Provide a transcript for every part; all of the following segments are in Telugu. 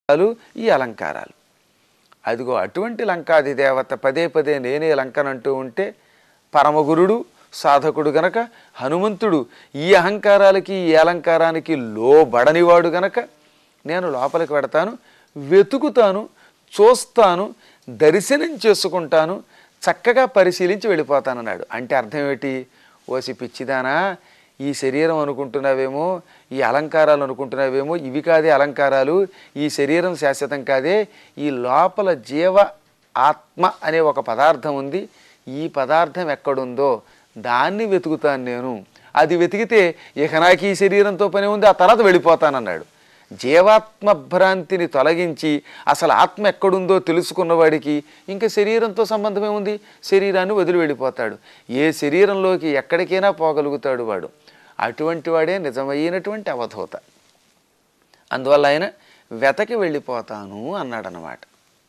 అలు ఈ అలంకారాలు అదిగో అటువంటి లంకాది దేవత పదే పదే నేనే లంకనంటూ ఉంటే పరమగురుడు సాధకుడు గనక హనుమంతుడు ఈ అహంకారాలకి ఈ అలంకారానికి లోబడనివాడు గనక నేను లోపలికి పెడతాను వెతుకుతాను చూస్తాను దర్శనం చేసుకుంటాను చక్కగా పరిశీలించి వెళ్ళిపోతానన్నాడు అంటే అర్థం ఏమిటి ఓసి పిచ్చిదానా ఈ శరీరం అనుకుంటున్నావేమో ఈ అలంకారాలు అనుకుంటున్నావేమో ఇవి కాదే అలంకారాలు ఈ శరీరం శాశ్వతం కాదే ఈ లోపల జీవ ఆత్మ అనే ఒక పదార్థం ఉంది ఈ పదార్థం ఎక్కడుందో దాన్ని వెతుకుతాను నేను అది వెతికితే ఇక నాకు ఈ శరీరంతో పని ఉంది ఆ తర్వాత వెళ్ళిపోతానన్నాడు జీవాత్మ భ్రాంతిని తొలగించి అసలు ఆత్మ ఎక్కడుందో తెలుసుకున్నవాడికి ఇంకా శరీరంతో సంబంధం ఏముంది శరీరాన్ని వదిలి వెళ్ళిపోతాడు ఏ శరీరంలోకి ఎక్కడికైనా పోగలుగుతాడు వాడు అటువంటి వాడే నిజమైనటువంటి అవధూత అందువల్ల ఆయన వెతకి వెళ్ళిపోతాను అన్నాడనమాట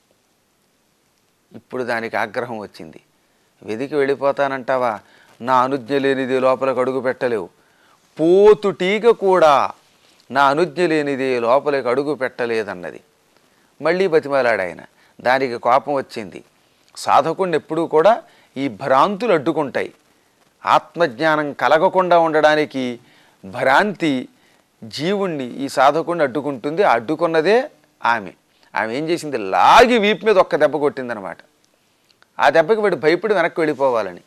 ఇప్పుడు దానికి ఆగ్రహం వచ్చింది వెదికి వెళ్ళిపోతానంటావా నా అనుజ్ఞ లేనిది లోపలికి అడుగు పెట్టలేవు పోతుటీగ కూడా నా అనుజ్ఞ లేనిది లోపలికి అడుగు పెట్టలేదన్నది మళ్ళీ బతిమాలాడు ఆయన దానికి కోపం వచ్చింది సాధకుడిని ఎప్పుడూ కూడా ఈ భ్రాంతులు అడ్డుకుంటాయి ఆత్మజ్ఞానం కలగకుండా ఉండడానికి భ్రాంతి జీవుణ్ణి ఈ సాధకుడిని అడ్డుకుంటుంది ఆ అడ్డుకున్నదే ఆమె ఆమె ఏం చేసింది లాగి వీపు మీద ఒక్క దెబ్బ కొట్టిందనమాట ఆ దెబ్బకి వాడు భయపడి వెనక్కి వెళ్ళిపోవాలని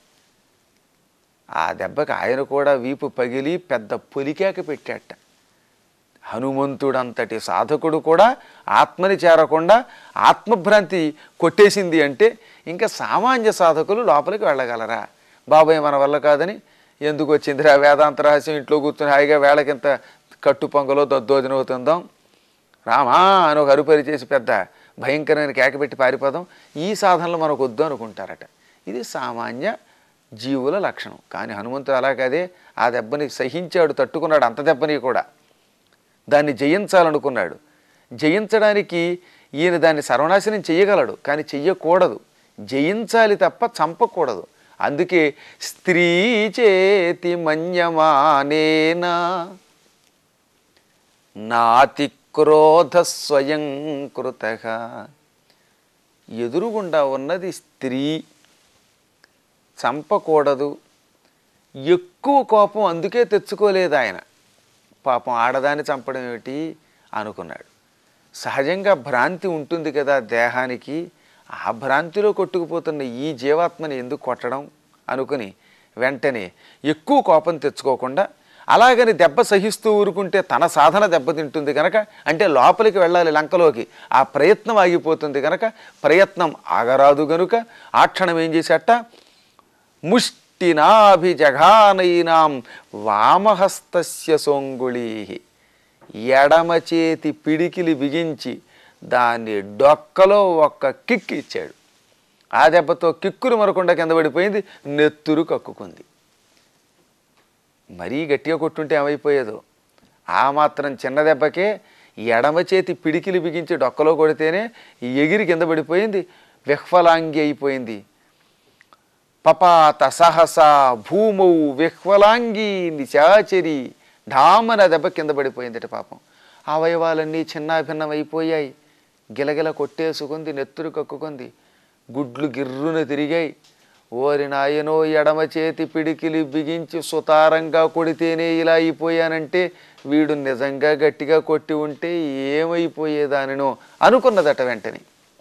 ఆ దెబ్బకి ఆయన కూడా వీపు పగిలి పెద్ద పొలికాక పెట్టాట హనుమంతుడంతటి సాధకుడు కూడా ఆత్మని చేరకుండా ఆత్మభ్రాంతి కొట్టేసింది అంటే ఇంకా సామాన్య సాధకులు లోపలికి వెళ్ళగలరా బాబాయ్ మన వల్ల కాదని ఎందుకు వచ్చిందిరా వేదాంత రహస్యం ఇంట్లో కూర్చుని హాయిగా వేళకింత కట్టు పొంగలో దద్దోజనం అవుతుందాం రామా అని ఒక అరుపరి చేసి పెద్ద భయంకరమైన కేక పెట్టి పారిపోదాం ఈ సాధనలు మనకు వద్దు అనుకుంటారట ఇది సామాన్య జీవుల లక్షణం కానీ హనుమంతుడు అలా కాదే ఆ దెబ్బని సహించాడు తట్టుకున్నాడు అంత దెబ్బని కూడా దాన్ని జయించాలనుకున్నాడు జయించడానికి ఈయన దాన్ని సర్వనాశనం చెయ్యగలడు కానీ చెయ్యకూడదు జయించాలి తప్ప చంపకూడదు అందుకే స్త్రీ చేతి మన్యమానేనా నాతి క్రోధ స్వయం కృత ఎదురుగుండా ఉన్నది స్త్రీ చంపకూడదు ఎక్కువ కోపం అందుకే తెచ్చుకోలేదు ఆయన పాపం ఆడదాన్ని చంపడం ఏమిటి అనుకున్నాడు సహజంగా భ్రాంతి ఉంటుంది కదా దేహానికి ఆ భ్రాంతిలో కొట్టుకుపోతున్న ఈ జీవాత్మని ఎందుకు కొట్టడం అనుకుని వెంటనే ఎక్కువ కోపం తెచ్చుకోకుండా అలాగని దెబ్బ సహిస్తూ ఊరుకుంటే తన సాధన దెబ్బతింటుంది కనుక అంటే లోపలికి వెళ్ళాలి లంకలోకి ఆ ప్రయత్నం ఆగిపోతుంది కనుక ప్రయత్నం ఆగరాదు గనుక ఆ క్షణం ఏం చేశాట ముష్టినాభిజఘానైనాం వామహస్తస్య సోంగుళీ ఎడమ చేతి పిడికిలి బిగించి దాన్ని డొక్కలో ఒక్క కిక్ ఇచ్చాడు ఆ దెబ్బతో కిక్కురు మరకుండా కింద పడిపోయింది నెత్తురు కక్కుకుంది మరీ గట్టిగా కొట్టుంటే ఏమైపోయేదో ఆ మాత్రం చిన్న దెబ్బకే ఎడమ చేతి పిడికిలి బిగించి డొక్కలో కొడితేనే ఎగిరి కింద పడిపోయింది విహ్వలాంగి అయిపోయింది పపాత సహసా భూమౌ విహ్వలాంగి నిశాచరి ఢామన దెబ్బ కింద పడిపోయిందట పాపం అవయవాలన్నీ చిన్నాభిన్నమైపోయాయి గిలగిల కొట్టేసుకుంది నెత్తురు కక్కుకుంది గుడ్లు గిర్రున తిరిగాయి ఓరి నాయనో ఎడమ చేతి పిడికిలి బిగించి సుతారంగా కొడితేనే ఇలా అయిపోయానంటే వీడు నిజంగా గట్టిగా కొట్టి ఉంటే ఏమైపోయేదానినో అనుకున్నదట వెంటనే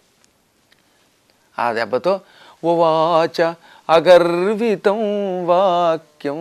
ఆ దెబ్బతో ఉవాచ అగర్వితం వాక్యం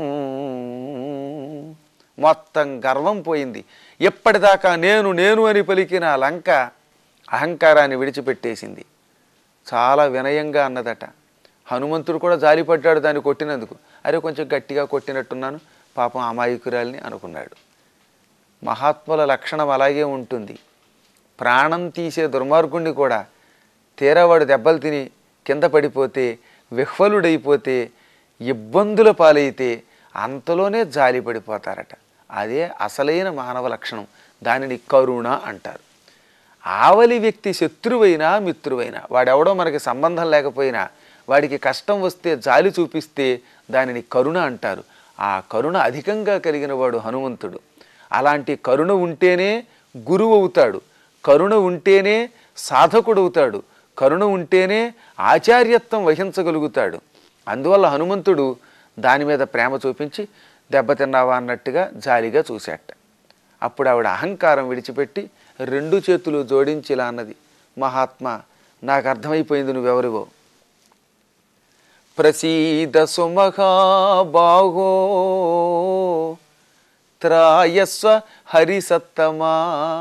మొత్తం గర్వం పోయింది ఎప్పటిదాకా నేను నేను అని పలికిన లంక అహంకారాన్ని విడిచిపెట్టేసింది చాలా వినయంగా అన్నదట హనుమంతుడు కూడా జాలిపడ్డాడు దాన్ని కొట్టినందుకు అరే కొంచెం గట్టిగా కొట్టినట్టున్నాను పాపం అమాయకురాల్ని అనుకున్నాడు మహాత్ముల లక్షణం అలాగే ఉంటుంది ప్రాణం తీసే దుర్మార్గుణ్ణి కూడా తీరావాడు దెబ్బలు తిని కింద పడిపోతే విహ్వలుడైపోతే ఇబ్బందుల పాలైతే అంతలోనే జాలి పడిపోతారట అదే అసలైన మానవ లక్షణం దానిని కరుణ అంటారు ఆవలి వ్యక్తి శత్రువైనా మిత్రువైనా వాడెవడో మనకి సంబంధం లేకపోయినా వాడికి కష్టం వస్తే జాలి చూపిస్తే దానిని కరుణ అంటారు ఆ కరుణ అధికంగా కలిగిన వాడు హనుమంతుడు అలాంటి కరుణ ఉంటేనే గురువు అవుతాడు కరుణ ఉంటేనే సాధకుడవుతాడు కరుణ ఉంటేనే ఆచార్యత్వం వహించగలుగుతాడు అందువల్ల హనుమంతుడు దాని మీద ప్రేమ చూపించి దెబ్బతిన్నావా అన్నట్టుగా జాలిగా చూశాట అప్పుడు ఆవిడ అహంకారం విడిచిపెట్టి రెండు చేతులు జోడించి ఇలా అన్నది మహాత్మా నాకు అర్థమైపోయింది నువ్వెవరివో ప్రసీద సుమహాబాహో త్రాయస్వ హరిసత్తమా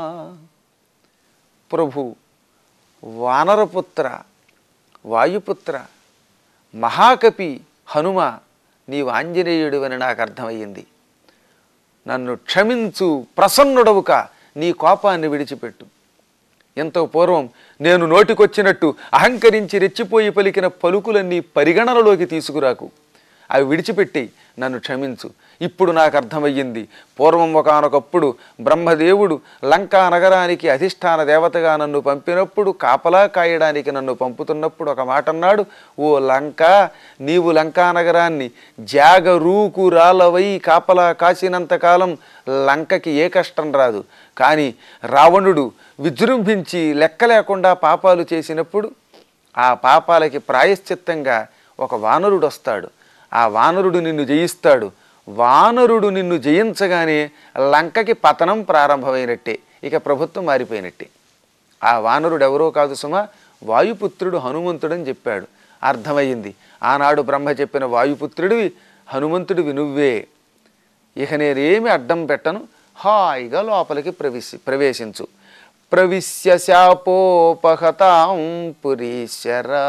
ప్రభు వానరపుత్ర వాయుపుత్ర మహాకపి హనుమ నీవు ఆంజనేయుడివని నాకు అర్థమయ్యింది నన్ను క్షమించు ప్రసన్నుడవుక నీ కోపాన్ని విడిచిపెట్టు ఎంతో పూర్వం నేను నోటికొచ్చినట్టు అహంకరించి రెచ్చిపోయి పలికిన పలుకులన్నీ పరిగణనలోకి తీసుకురాకు అవి విడిచిపెట్టి నన్ను క్షమించు ఇప్పుడు నాకు అర్థమయ్యింది పూర్వం ఒకనొకప్పుడు బ్రహ్మదేవుడు లంకా నగరానికి అధిష్టాన దేవతగా నన్ను పంపినప్పుడు కాపలా కాయడానికి నన్ను పంపుతున్నప్పుడు ఒక మాట అన్నాడు ఓ లంక నీవు లంకా నగరాన్ని జాగరూకు రాలవై కాపలా కాసినంతకాలం లంకకి ఏ కష్టం రాదు కానీ రావణుడు విజృంభించి లెక్క లేకుండా పాపాలు చేసినప్పుడు ఆ పాపాలకి ప్రాయశ్చిత్తంగా ఒక వానరుడు వస్తాడు ఆ వానరుడు నిన్ను జయిస్తాడు వానరుడు నిన్ను జయించగానే లంకకి పతనం ప్రారంభమైనట్టే ఇక ప్రభుత్వం మారిపోయినట్టే ఆ వానరుడు ఎవరో కాదు సుమ వాయుపుత్రుడు హనుమంతుడని చెప్పాడు అర్థమయ్యింది ఆనాడు బ్రహ్మ చెప్పిన వాయుపుత్రుడివి హనుమంతుడివి నువ్వే ఇక నేనేమి అడ్డం పెట్టను హాయిగా లోపలికి ప్రవేశి ప్రవేశించు ప్రవిశ్య శాపోపహతాం పురీశ్వరా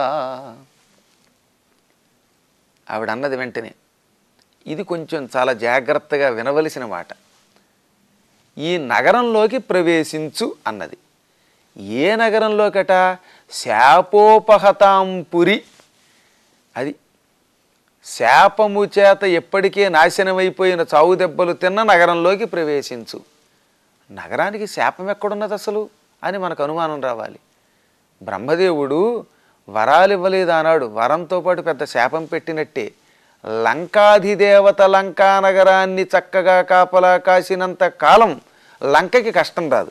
ఆవిడ అన్నది వెంటనే ఇది కొంచెం చాలా జాగ్రత్తగా వినవలసిన మాట ఈ నగరంలోకి ప్రవేశించు అన్నది ఏ నగరంలోకట శాపోపహతాంపురి అది శాపము చేత ఎప్పటికే నాశనమైపోయిన చావు దెబ్బలు తిన్న నగరంలోకి ప్రవేశించు నగరానికి శాపం ఎక్కడున్నది అసలు అని మనకు అనుమానం రావాలి బ్రహ్మదేవుడు వరాలు ఇవ్వలేదు అన్నాడు వరంతో పాటు పెద్ద శాపం పెట్టినట్టే లంకాధిదేవత లంకా నగరాన్ని చక్కగా కాపలా కాసినంత కాలం లంకకి కష్టం రాదు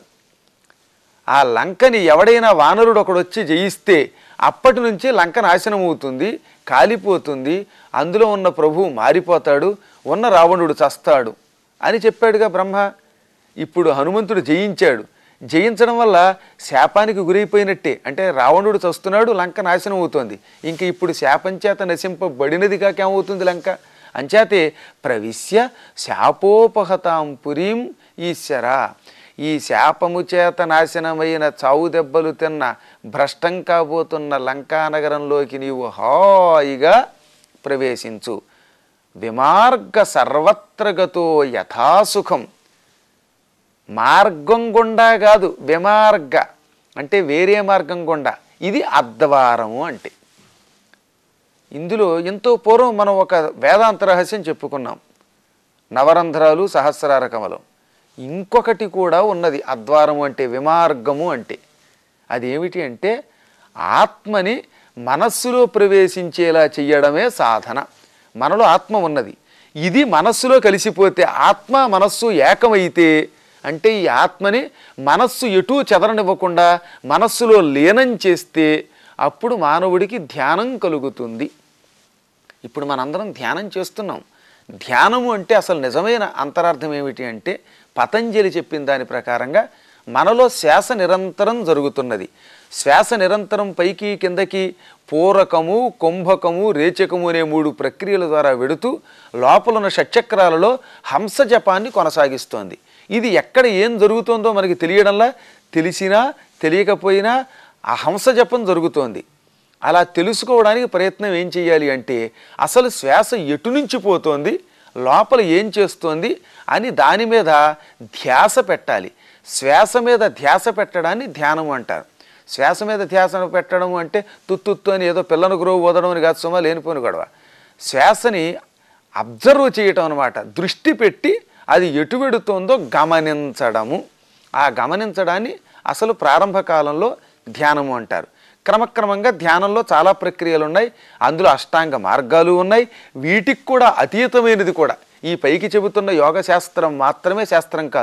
ఆ లంకని ఎవడైనా వానరుడు ఒకడు వచ్చి జయిస్తే అప్పటి నుంచి లంక నాశనం అవుతుంది కాలిపోతుంది అందులో ఉన్న ప్రభువు మారిపోతాడు ఉన్న రావణుడు చస్తాడు అని చెప్పాడుగా బ్రహ్మ ఇప్పుడు హనుమంతుడు జయించాడు జయించడం వల్ల శాపానికి గురైపోయినట్టే అంటే రావణుడు చస్తున్నాడు లంక నాశనం అవుతోంది ఇంక ఇప్పుడు శాపం చేత నశింపబడినది కాకేమవుతుంది లంక అంచేతే ప్రవిశ్య శాపోపహతాం పురీం ఈశ్వర ఈ శాపము చేత నాశనమైన చావు దెబ్బలు తిన్న భ్రష్టం కాబోతున్న లంకా నగరంలోకి నీవు హాయిగా ప్రవేశించు విమార్గ సర్వత్రగతో యథాసుఖం మార్గం గుండా కాదు విమార్గ అంటే వేరే మార్గం గుండా ఇది అద్వారము అంటే ఇందులో ఎంతో పూర్వం మనం ఒక వేదాంత రహస్యం చెప్పుకున్నాం నవరంధ్రాలు సహస్రార కమలం ఇంకొకటి కూడా ఉన్నది అద్వారము అంటే విమార్గము అంటే అది ఏమిటి అంటే ఆత్మని మనస్సులో ప్రవేశించేలా చెయ్యడమే సాధన మనలో ఆత్మ ఉన్నది ఇది మనస్సులో కలిసిపోతే ఆత్మ మనస్సు ఏకమైతే అంటే ఈ ఆత్మని మనస్సు ఎటూ చెదరనివ్వకుండా మనస్సులో లీనం చేస్తే అప్పుడు మానవుడికి ధ్యానం కలుగుతుంది ఇప్పుడు మనందరం ధ్యానం చేస్తున్నాం ధ్యానము అంటే అసలు నిజమైన అంతరార్థం ఏమిటి అంటే పతంజలి చెప్పిన దాని ప్రకారంగా మనలో శ్వాస నిరంతరం జరుగుతున్నది శ్వాస నిరంతరం పైకి కిందకి పూరకము కుంభకము రేచకము అనే మూడు ప్రక్రియల ద్వారా వెడుతూ లోపల ఉన్న షట్చక్రాలలో హంస జపాన్ని కొనసాగిస్తోంది ఇది ఎక్కడ ఏం జరుగుతోందో మనకి తెలియడంలా తెలిసినా తెలియకపోయినా ఆ హంస జపం జరుగుతోంది అలా తెలుసుకోవడానికి ప్రయత్నం ఏం చేయాలి అంటే అసలు శ్వాస ఎటు నుంచి పోతోంది లోపల ఏం చేస్తోంది అని దాని మీద ధ్యాస పెట్టాలి శ్వాస మీద ధ్యాస పెట్టడాన్ని ధ్యానం అంటారు శ్వాస మీద ధ్యాస పెట్టడం అంటే తుత్తుత్తు అని ఏదో పిల్లను గురువు ఓదడం అని కాదు సుమా లేనిపోని గొడవ శ్వాసని అబ్జర్వ్ చేయటం అనమాట దృష్టి పెట్టి అది ఎటు వెడుతోందో గమనించడము ఆ గమనించడాన్ని అసలు ప్రారంభ కాలంలో ధ్యానము అంటారు క్రమక్రమంగా ధ్యానంలో చాలా ప్రక్రియలు ఉన్నాయి అందులో అష్టాంగ మార్గాలు ఉన్నాయి వీటికి కూడా అతీతమైనది కూడా ఈ పైకి చెబుతున్న యోగ శాస్త్రం మాత్రమే శాస్త్రం కాదు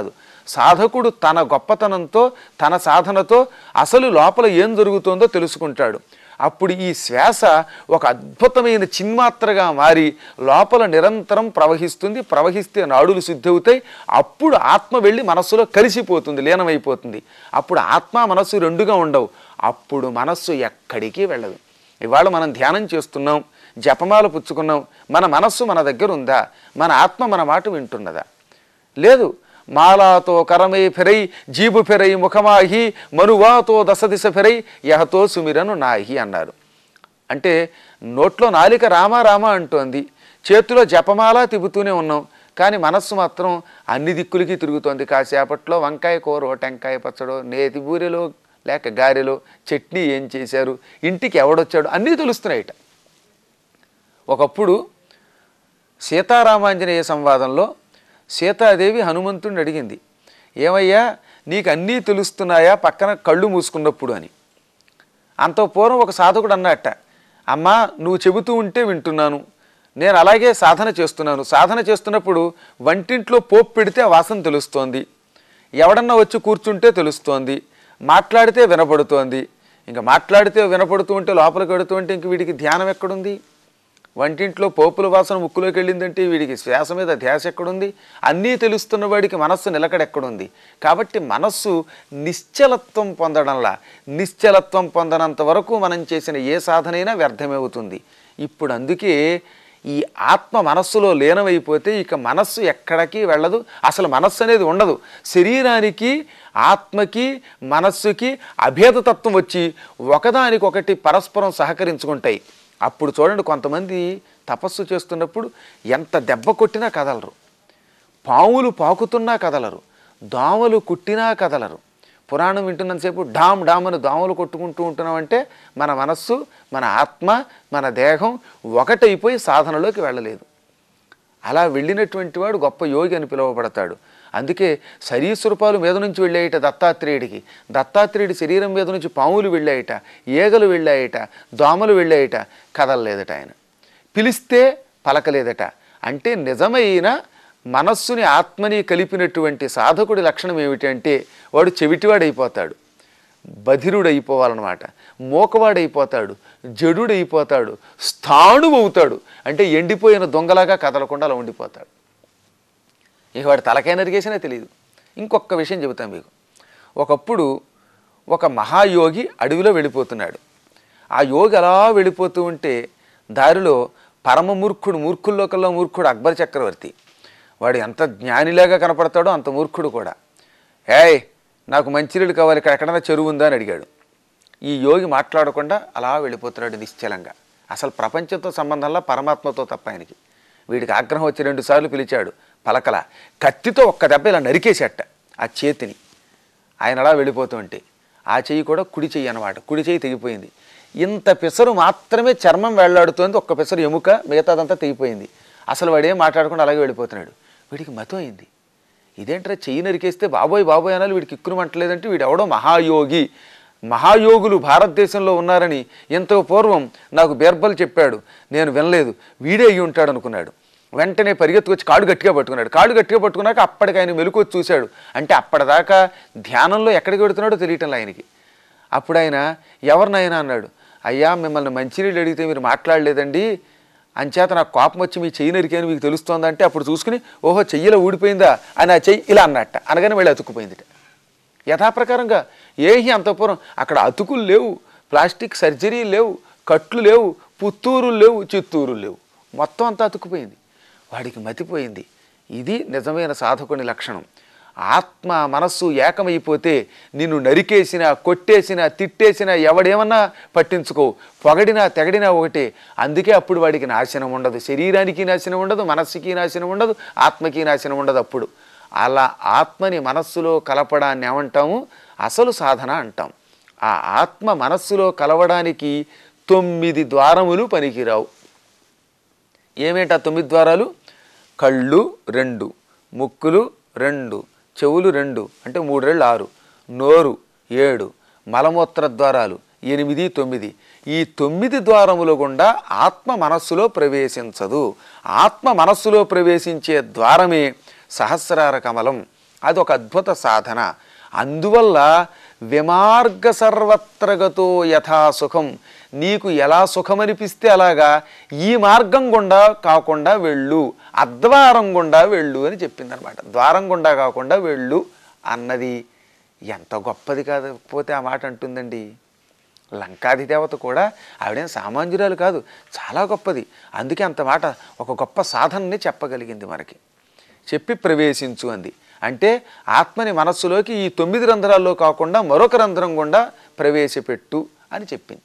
సాధకుడు తన గొప్పతనంతో తన సాధనతో అసలు లోపల ఏం జరుగుతుందో తెలుసుకుంటాడు అప్పుడు ఈ శ్వాస ఒక అద్భుతమైన చిన్మాత్రగా మారి లోపల నిరంతరం ప్రవహిస్తుంది ప్రవహిస్తే నాడులు శుద్ధి అవుతాయి అప్పుడు ఆత్మ వెళ్ళి మనస్సులో కలిసిపోతుంది లీనమైపోతుంది అప్పుడు ఆత్మ మనస్సు రెండుగా ఉండవు అప్పుడు మనస్సు ఎక్కడికి వెళ్ళదు ఇవాళ మనం ధ్యానం చేస్తున్నాం జపమాల పుచ్చుకున్నాం మన మనస్సు మన దగ్గర ఉందా మన ఆత్మ మన మాట వింటున్నదా లేదు మాలాతో కరమై ఫెరై జీబు ఫెరై ముఖమాహి మనువాతో దశ దిశ ఫెరై యహతో సుమిరను నాహి అన్నారు అంటే నోట్లో నాలిక రామ రామ అంటోంది చేతిలో జపమాల తిప్పుతూనే ఉన్నాం కానీ మనస్సు మాత్రం అన్ని దిక్కులకి తిరుగుతోంది కాసేపట్లో వంకాయ కూర టెంకాయ పచ్చడో నేతి బూరెలో లేక గారెలో చట్నీ ఏం చేశారు ఇంటికి ఎవడొచ్చాడు అన్నీ తెలుస్తున్నాయిట ఒకప్పుడు సీతారామాంజనేయ సంవాదంలో సీతాదేవి హనుమంతుడిని అడిగింది ఏమయ్యా నీకు అన్నీ తెలుస్తున్నాయా పక్కన కళ్ళు మూసుకున్నప్పుడు అని అంత పూర్వం ఒక సాధకుడు అన్నట్ట అమ్మా నువ్వు చెబుతూ ఉంటే వింటున్నాను నేను అలాగే సాధన చేస్తున్నాను సాధన చేస్తున్నప్పుడు వంటింట్లో పోపు పెడితే ఆ వాసన తెలుస్తోంది ఎవడన్నా వచ్చి కూర్చుంటే తెలుస్తోంది మాట్లాడితే వినపడుతోంది ఇంకా మాట్లాడితే వినపడుతూ ఉంటే లోపలికి వెడుతూ ఉంటే ఇంక వీడికి ధ్యానం ఎక్కడుంది వంటింట్లో పోపుల వాసన ముక్కులోకి వెళ్ళిందంటే వీడికి శ్వాస మీద ధ్యాస ఎక్కడుంది అన్నీ తెలుస్తున్న వాడికి మనస్సు నిలకడ ఎక్కడుంది కాబట్టి మనస్సు నిశ్చలత్వం పొందడంలా నిశ్చలత్వం పొందనంత వరకు మనం చేసిన ఏ సాధనైనా వ్యర్థమవుతుంది ఇప్పుడు అందుకే ఈ ఆత్మ మనస్సులో లీనమైపోతే ఇక మనస్సు ఎక్కడికి వెళ్ళదు అసలు మనస్సు అనేది ఉండదు శరీరానికి ఆత్మకి మనస్సుకి అభేదతత్వం వచ్చి ఒకదానికొకటి పరస్పరం సహకరించుకుంటాయి అప్పుడు చూడండి కొంతమంది తపస్సు చేస్తున్నప్పుడు ఎంత దెబ్బ కొట్టినా కదలరు పావులు పాకుతున్నా కదలరు దోమలు కుట్టినా కదలరు పురాణం వింటున్నంతసేపు డామ్ డామ్ అని దోమలు కొట్టుకుంటూ ఉంటున్నామంటే మన మనస్సు మన ఆత్మ మన దేహం ఒకటైపోయి సాధనలోకి వెళ్ళలేదు అలా వెళ్ళినటువంటి వాడు గొప్ప యోగి అని పిలువబడతాడు అందుకే శరీస్వరూపాలు మీద నుంచి వెళ్ళాయట దత్తాత్రేయుడికి దత్తాత్రేయుడి శరీరం మీద నుంచి పాములు వెళ్ళాయట ఈగలు వెళ్ళాయట దోమలు వెళ్ళాయట కదలలేదట ఆయన పిలిస్తే పలకలేదట అంటే నిజమైన మనస్సుని ఆత్మని కలిపినటువంటి సాధకుడి లక్షణం ఏమిటంటే వాడు చెవిటివాడైపోతాడు బధిరుడైపోవాలన్నమాట మూకవాడైపోతాడు జడుడైపోతాడు స్థాణువవుతాడు అంటే ఎండిపోయిన దొంగలాగా కదలకుండా అలా ఉండిపోతాడు ఇక వాడు తలకాయ నరిగేసినా తెలియదు ఇంకొక విషయం చెబుతాను మీకు ఒకప్పుడు ఒక మహాయోగి అడవిలో వెళ్ళిపోతున్నాడు ఆ యోగి అలా వెళ్ళిపోతూ ఉంటే దారిలో పరమ మూర్ఖుడు మూర్ఖుల్లో కల్లా మూర్ఖుడు అక్బర్ చక్రవర్తి వాడు ఎంత జ్ఞానిలాగా కనపడతాడో అంత మూర్ఖుడు కూడా ఏయ్ నాకు మంచినీళ్ళు కావాలి ఇక్కడ ఎక్కడైనా చెరువు ఉందా అని అడిగాడు ఈ యోగి మాట్లాడకుండా అలా వెళ్ళిపోతున్నాడు నిశ్చలంగా అసలు ప్రపంచంతో సంబంధంలో పరమాత్మతో తప్ప ఆయనకి వీడికి ఆగ్రహం వచ్చి రెండు సార్లు పిలిచాడు పలకల కత్తితో ఒక్క దెబ్బ ఇలా నరికేసేట ఆ చేతిని ఆయన అలా వెళ్ళిపోతూ ఉంటే ఆ చెయ్యి కూడా కుడి చెయ్యి అనమాట కుడి చెయ్యి తెగిపోయింది ఇంత పిసరు మాత్రమే చర్మం వేళ్లాడుతోంది ఒక్క పిసరు ఎముక మిగతాదంతా తెగిపోయింది అసలు వాడేం మాట్లాడకుండా అలాగే వెళ్ళిపోతున్నాడు వీడికి మతం అయింది ఇదేంట్రా చెయ్యి నరికేస్తే బాబోయ్ బాబోయ్ అనాలి వీడికి ఇక్కురు మంటలేదంటే వీడు ఎవడో మహాయోగి మహాయోగులు భారతదేశంలో ఉన్నారని ఎంతో పూర్వం నాకు బీర్బల్ చెప్పాడు నేను వినలేదు వీడే అయ్యి ఉంటాడు అనుకున్నాడు వెంటనే పరిగెత్తుకొచ్చి కాడు గట్టిగా పట్టుకున్నాడు కాడు గట్టిగా పట్టుకున్నాక అప్పటికి ఆయన మెలుకొచ్చి చూశాడు అంటే అప్పటిదాకా ధ్యానంలో ఎక్కడికి పెడుతున్నాడో తెలియటం ఆయనకి అప్పుడు ఆయన ఎవరినైనా అన్నాడు అయ్యా మిమ్మల్ని మంచినీళ్ళు అడిగితే మీరు మాట్లాడలేదండి అంచేత నాకు కోపం వచ్చి మీ చెయ్యి నరికాను మీకు తెలుస్తోందంటే అప్పుడు చూసుకుని ఓహో చెయ్యిలో ఊడిపోయిందా అని ఆ చెయ్యి ఇలా అన్నట్ట అనగానే వెళ్ళి అతుక్కుపోయిందిట యథాప్రకారంగా ఏహి అంతపురం అక్కడ అతుకులు లేవు ప్లాస్టిక్ సర్జరీ లేవు కట్లు లేవు పుత్తూరులు లేవు చిత్తూరు లేవు మొత్తం అంతా అతుక్కుపోయింది వాడికి మతిపోయింది ఇది నిజమైన సాధకుని లక్షణం ఆత్మ మనస్సు ఏకమైపోతే నిన్ను నరికేసినా కొట్టేసినా తిట్టేసినా ఎవడేమన్నా పట్టించుకో పొగడినా తెగడినా ఒకటే అందుకే అప్పుడు వాడికి నాశనం ఉండదు శరీరానికి నాశనం ఉండదు మనస్సుకి నాశనం ఉండదు ఆత్మకి నాశనం ఉండదు అప్పుడు అలా ఆత్మని మనస్సులో కలపడాన్ని ఏమంటాము అసలు సాధన అంటాం ఆ ఆత్మ మనస్సులో కలవడానికి తొమ్మిది ద్వారములు పనికిరావు ఏమేంటి ఆ తొమ్మిది ద్వారాలు కళ్ళు రెండు ముక్కులు రెండు చెవులు రెండు అంటే మూడు రెండు ఆరు నోరు ఏడు మలమూత్ర ద్వారాలు ఎనిమిది తొమ్మిది ఈ తొమ్మిది ద్వారముల గుండా ఆత్మ మనస్సులో ప్రవేశించదు ఆత్మ మనస్సులో ప్రవేశించే ద్వారమే సహస్రార కమలం అది ఒక అద్భుత సాధన అందువల్ల విమార్గ సర్వత్రగతో యథా సుఖం నీకు ఎలా సుఖమనిపిస్తే అలాగా ఈ మార్గం గుండా కాకుండా వెళ్ళు అద్వారం గుండా వెళ్ళు అని చెప్పిందనమాట ద్వారం గుండా కాకుండా వెళ్ళు అన్నది ఎంత గొప్పది కాకపోతే ఆ మాట అంటుందండి లంకాది దేవత కూడా ఆవిడేం సామాన్యురాలు కాదు చాలా గొప్పది అందుకే అంత మాట ఒక గొప్ప సాధనని చెప్పగలిగింది మనకి చెప్పి ప్రవేశించు అంది అంటే ఆత్మని మనస్సులోకి ఈ తొమ్మిది రంధ్రాల్లో కాకుండా మరొక రంధ్రం గుండా ప్రవేశపెట్టు అని చెప్పింది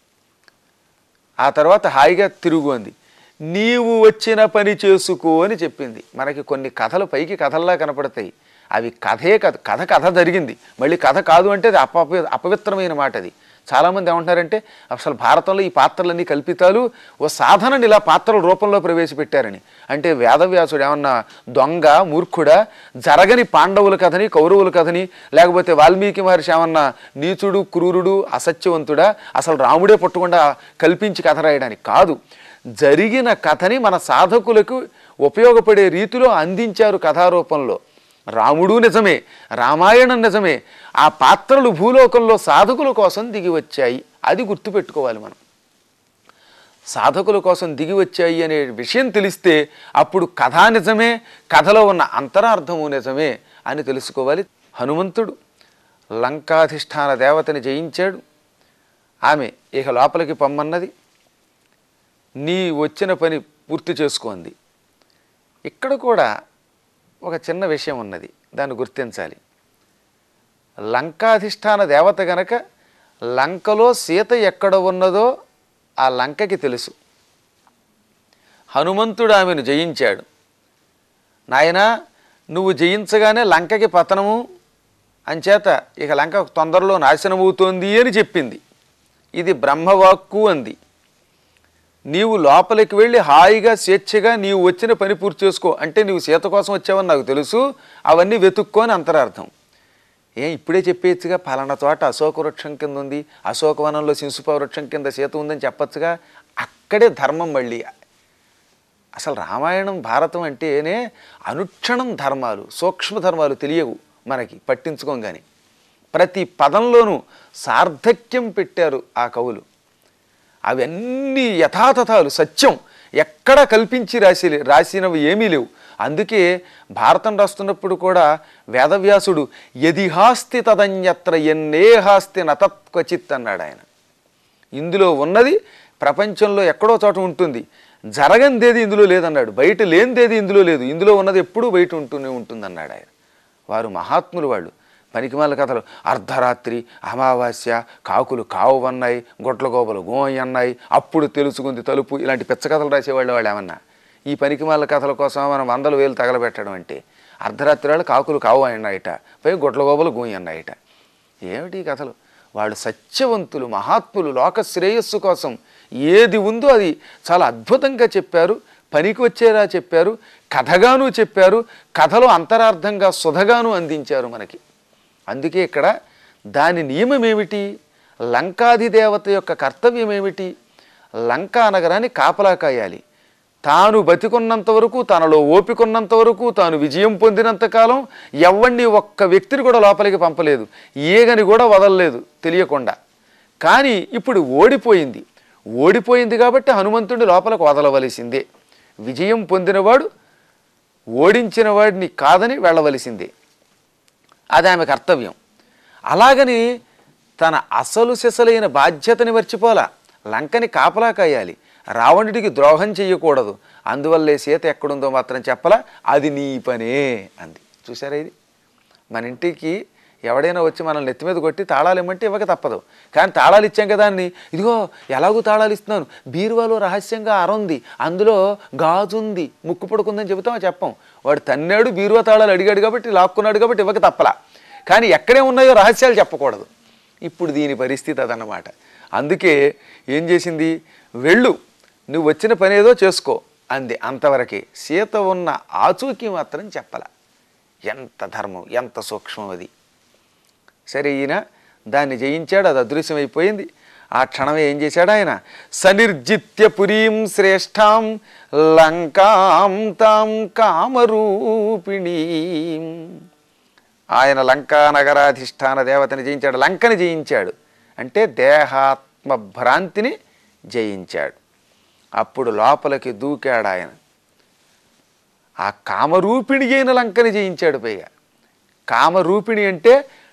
ఆ తర్వాత హాయిగా తిరుగు అంది నీవు వచ్చిన పని చేసుకో అని చెప్పింది మనకి కొన్ని కథలు పైకి కథల్లా కనపడతాయి అవి కథే కథ కథ కథ జరిగింది మళ్ళీ కథ కాదు అంటే అది అపవి అపవిత్రమైన మాట అది చాలామంది ఏమంటారంటే అసలు భారతంలో ఈ పాత్రలన్నీ కల్పితాలు ఓ సాధనని ఇలా పాత్రల రూపంలో ప్రవేశపెట్టారని అంటే వేదవ్యాసుడు ఏమన్నా దొంగ మూర్ఖుడా జరగని పాండవుల కథని కౌరవుల కథని లేకపోతే వాల్మీకి మహర్షి ఏమన్నా నీచుడు క్రూరుడు అసత్యవంతుడా అసలు రాముడే పుట్టకుండా కల్పించి కథ రాయడానికి కాదు జరిగిన కథని మన సాధకులకు ఉపయోగపడే రీతిలో అందించారు కథారూపంలో రాముడు నిజమే రామాయణం నిజమే ఆ పాత్రలు భూలోకంలో సాధకుల కోసం దిగి వచ్చాయి అది గుర్తుపెట్టుకోవాలి మనం సాధకుల కోసం దిగి వచ్చాయి అనే విషయం తెలిస్తే అప్పుడు కథా నిజమే కథలో ఉన్న అంతరార్థము నిజమే అని తెలుసుకోవాలి హనుమంతుడు లంకాధిష్టాన దేవతని జయించాడు ఆమె ఇక లోపలికి పొమ్మన్నది నీ వచ్చిన పని పూర్తి చేసుకోంది ఇక్కడ కూడా ఒక చిన్న విషయం ఉన్నది దాన్ని గుర్తించాలి లంకాధిష్టాన దేవత గనక లంకలో సీత ఎక్కడ ఉన్నదో ఆ లంకకి తెలుసు హనుమంతుడు ఆమెను జయించాడు నాయనా నువ్వు జయించగానే లంకకి పతనము అంచేత ఇక లంక తొందరలో నాశనమవుతోంది అని చెప్పింది ఇది బ్రహ్మవాక్కు అంది నీవు లోపలికి వెళ్ళి హాయిగా స్వేచ్ఛగా నీవు వచ్చిన పని పూర్తి చేసుకో అంటే నీవు సీత కోసం వచ్చావని నాకు తెలుసు అవన్నీ వెతుక్కొని అంతరార్థం ఏం ఇప్పుడే చెప్పేయచ్చుగా పలానా తోట అశోక వృక్షం కింద ఉంది అశోకవనంలో శింసుప వృక్షం కింద సీత ఉందని చెప్పచ్చుగా అక్కడే ధర్మం మళ్ళీ అసలు రామాయణం భారతం అంటేనే అనుక్షణం ధర్మాలు సూక్ష్మ ధర్మాలు తెలియవు మనకి పట్టించుకోగానే ప్రతి పదంలోనూ సార్థక్యం పెట్టారు ఆ కవులు అవన్నీ యథాతథాలు సత్యం ఎక్కడ కల్పించి రాసి రాసినవి ఏమీ లేవు అందుకే భారతం రాస్తున్నప్పుడు కూడా వేదవ్యాసుడు యదిహాస్తి తదన్యత్ర ఎన్నేహాస్తి నతత్వచిత్ అన్నాడు ఆయన ఇందులో ఉన్నది ప్రపంచంలో ఎక్కడో చోట ఉంటుంది జరగనిదేది ఇందులో లేదన్నాడు బయట లేనిదేది ఇందులో లేదు ఇందులో ఉన్నది ఎప్పుడూ బయట ఉంటూనే ఉంటుందన్నాడు ఆయన వారు మహాత్ములు వాళ్ళు పనికిమాల కథలు అర్ధరాత్రి అమావాస్య కాకులు కావన్నాయి గొడ్లగోబలు గోయి అన్నాయి అప్పుడు తెలుసుకుంది తలుపు ఇలాంటి పిచ్చ కథలు రాసేవాళ్ళు వాళ్ళు ఏమన్నా ఈ పనికిమాల కథల కోసం మనం వందల వేలు తగలబెట్టడం అంటే అర్ధరాత్రి వాళ్ళు కాకులు కావు అన్నాయిట పై గొడ్లగోబలు గోయి అన్నాయిట ఏమిటి ఈ కథలు వాళ్ళు సత్యవంతులు మహాత్ములు లోక శ్రేయస్సు కోసం ఏది ఉందో అది చాలా అద్భుతంగా చెప్పారు పనికి వచ్చేలా చెప్పారు కథగాను చెప్పారు కథలో అంతరార్థంగా సుధగాను అందించారు మనకి అందుకే ఇక్కడ దాని నియమం ఏమిటి లంకాధిదేవత యొక్క కర్తవ్యం ఏమిటి లంకా నగరాన్ని కాపలా కాయాలి తాను బతికున్నంత వరకు తనలో ఓపికన్నంత వరకు తాను విజయం పొందినంత కాలం ఎవరిని ఒక్క వ్యక్తిని కూడా లోపలికి పంపలేదు ఈగని కూడా వదలలేదు తెలియకుండా కానీ ఇప్పుడు ఓడిపోయింది ఓడిపోయింది కాబట్టి హనుమంతుడిని లోపలికి వదలవలసిందే విజయం పొందినవాడు ఓడించిన వాడిని కాదని వెళ్ళవలసిందే అది ఆమె కర్తవ్యం అలాగని తన అసలు సిసలైన బాధ్యతని మర్చిపోలా లంకని కాపలా కాయాలి రావణుడికి ద్రోహం చెయ్యకూడదు అందువల్లే సీత ఎక్కడుందో మాత్రం చెప్పలా అది నీ పనే అంది చూసారా ఇది మన ఇంటికి ఎవడైనా వచ్చి మనల్ని నెత్తి మీద కొట్టి తాళాలు ఇమ్మంటే ఇవ్వక తప్పదు కానీ తాళాలు ఇచ్చాం కదా అని ఇదిగో ఎలాగూ తాళాలు ఇస్తున్నాను బీరువాలో రహస్యంగా అరుంది అందులో గాజుంది ముక్కు పడుకుందని చెబుతామో చెప్పం వాడు తన్నాడు బీరువా తాళాలు అడిగాడు కాబట్టి లాక్కున్నాడు కాబట్టి ఇవ్వక తప్పలా కానీ ఎక్కడే ఉన్నాయో రహస్యాలు చెప్పకూడదు ఇప్పుడు దీని పరిస్థితి అదన్నమాట అందుకే ఏం చేసింది వెళ్ళు నువ్వు వచ్చిన పని ఏదో చేసుకో అంది అంతవరకే సీత ఉన్న ఆచూకీ మాత్రం చెప్పల ఎంత ధర్మం ఎంత సూక్ష్మం అది సరే ఈయన దాన్ని జయించాడు అది అదృశ్యమైపోయింది ఆ క్షణమే ఏం చేశాడు ఆయన సనిర్జిత్య పురీం శ్రేష్టాం లంకాం తాం కామరూపిణీం ఆయన లంకా నగరాధిష్టాన దేవతని జయించాడు లంకని జయించాడు అంటే దేహాత్మ భ్రాంతిని జయించాడు అప్పుడు లోపలికి దూకాడు ఆయన ఆ కామరూపిణి అయిన లంకని జయించాడు పైగా కామరూపిణి అంటే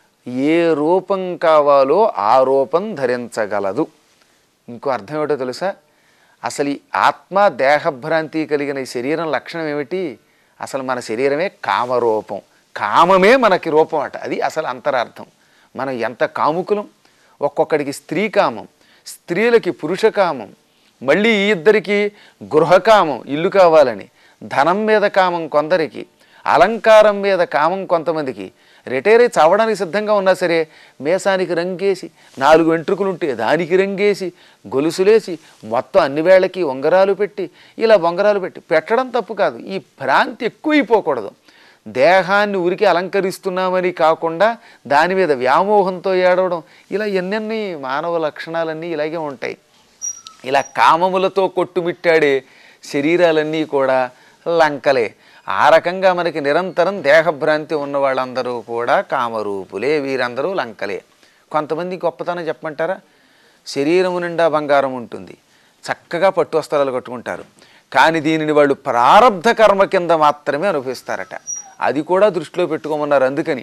ఏ రూపం కావాలో ఆ రూపం ధరించగలదు ఇంకో అర్థం ఏమిటో తెలుసా అసలు ఈ ఆత్మ దేహభ్రాంతి కలిగిన ఈ శరీరం లక్షణం ఏమిటి అసలు మన శరీరమే కామరూపం కామమే మనకి రూపం అట అది అసలు అంతరార్థం మనం ఎంత కాముకులం ఒక్కొక్కడికి స్త్రీ కామం స్త్రీలకి పురుష కామం మళ్ళీ ఈ ఇద్దరికి గృహకామం ఇల్లు కావాలని ధనం మీద కామం కొందరికి అలంకారం మీద కామం కొంతమందికి రిటైర్ అయి చావడానికి సిద్ధంగా ఉన్నా సరే మేసానికి రంగేసి నాలుగు వెంట్రుకలుంటే దానికి రంగేసి గొలుసులేసి మొత్తం అన్ని వేళకి ఉంగరాలు పెట్టి ఇలా ఉంగరాలు పెట్టి పెట్టడం తప్పు కాదు ఈ భ్రాంతి ఎక్కువైపోకూడదు దేహాన్ని ఉరికి అలంకరిస్తున్నామని కాకుండా దాని మీద వ్యామోహంతో ఏడవడం ఇలా ఎన్నెన్ని మానవ లక్షణాలన్నీ ఇలాగే ఉంటాయి ఇలా కామములతో కొట్టుమిట్టాడే శరీరాలన్నీ కూడా లంకలే ఆ రకంగా మనకి నిరంతరం దేహభ్రాంతి ఉన్న వాళ్ళందరూ కూడా కామరూపులే వీరందరూ లంకలే కొంతమంది గొప్పతనం చెప్పమంటారా శరీరము నిండా బంగారం ఉంటుంది చక్కగా పట్టు వస్త్రాలు కట్టుకుంటారు కానీ దీనిని వాళ్ళు ప్రారంధ కర్మ కింద మాత్రమే అనుభవిస్తారట అది కూడా దృష్టిలో పెట్టుకోమన్నారు అందుకని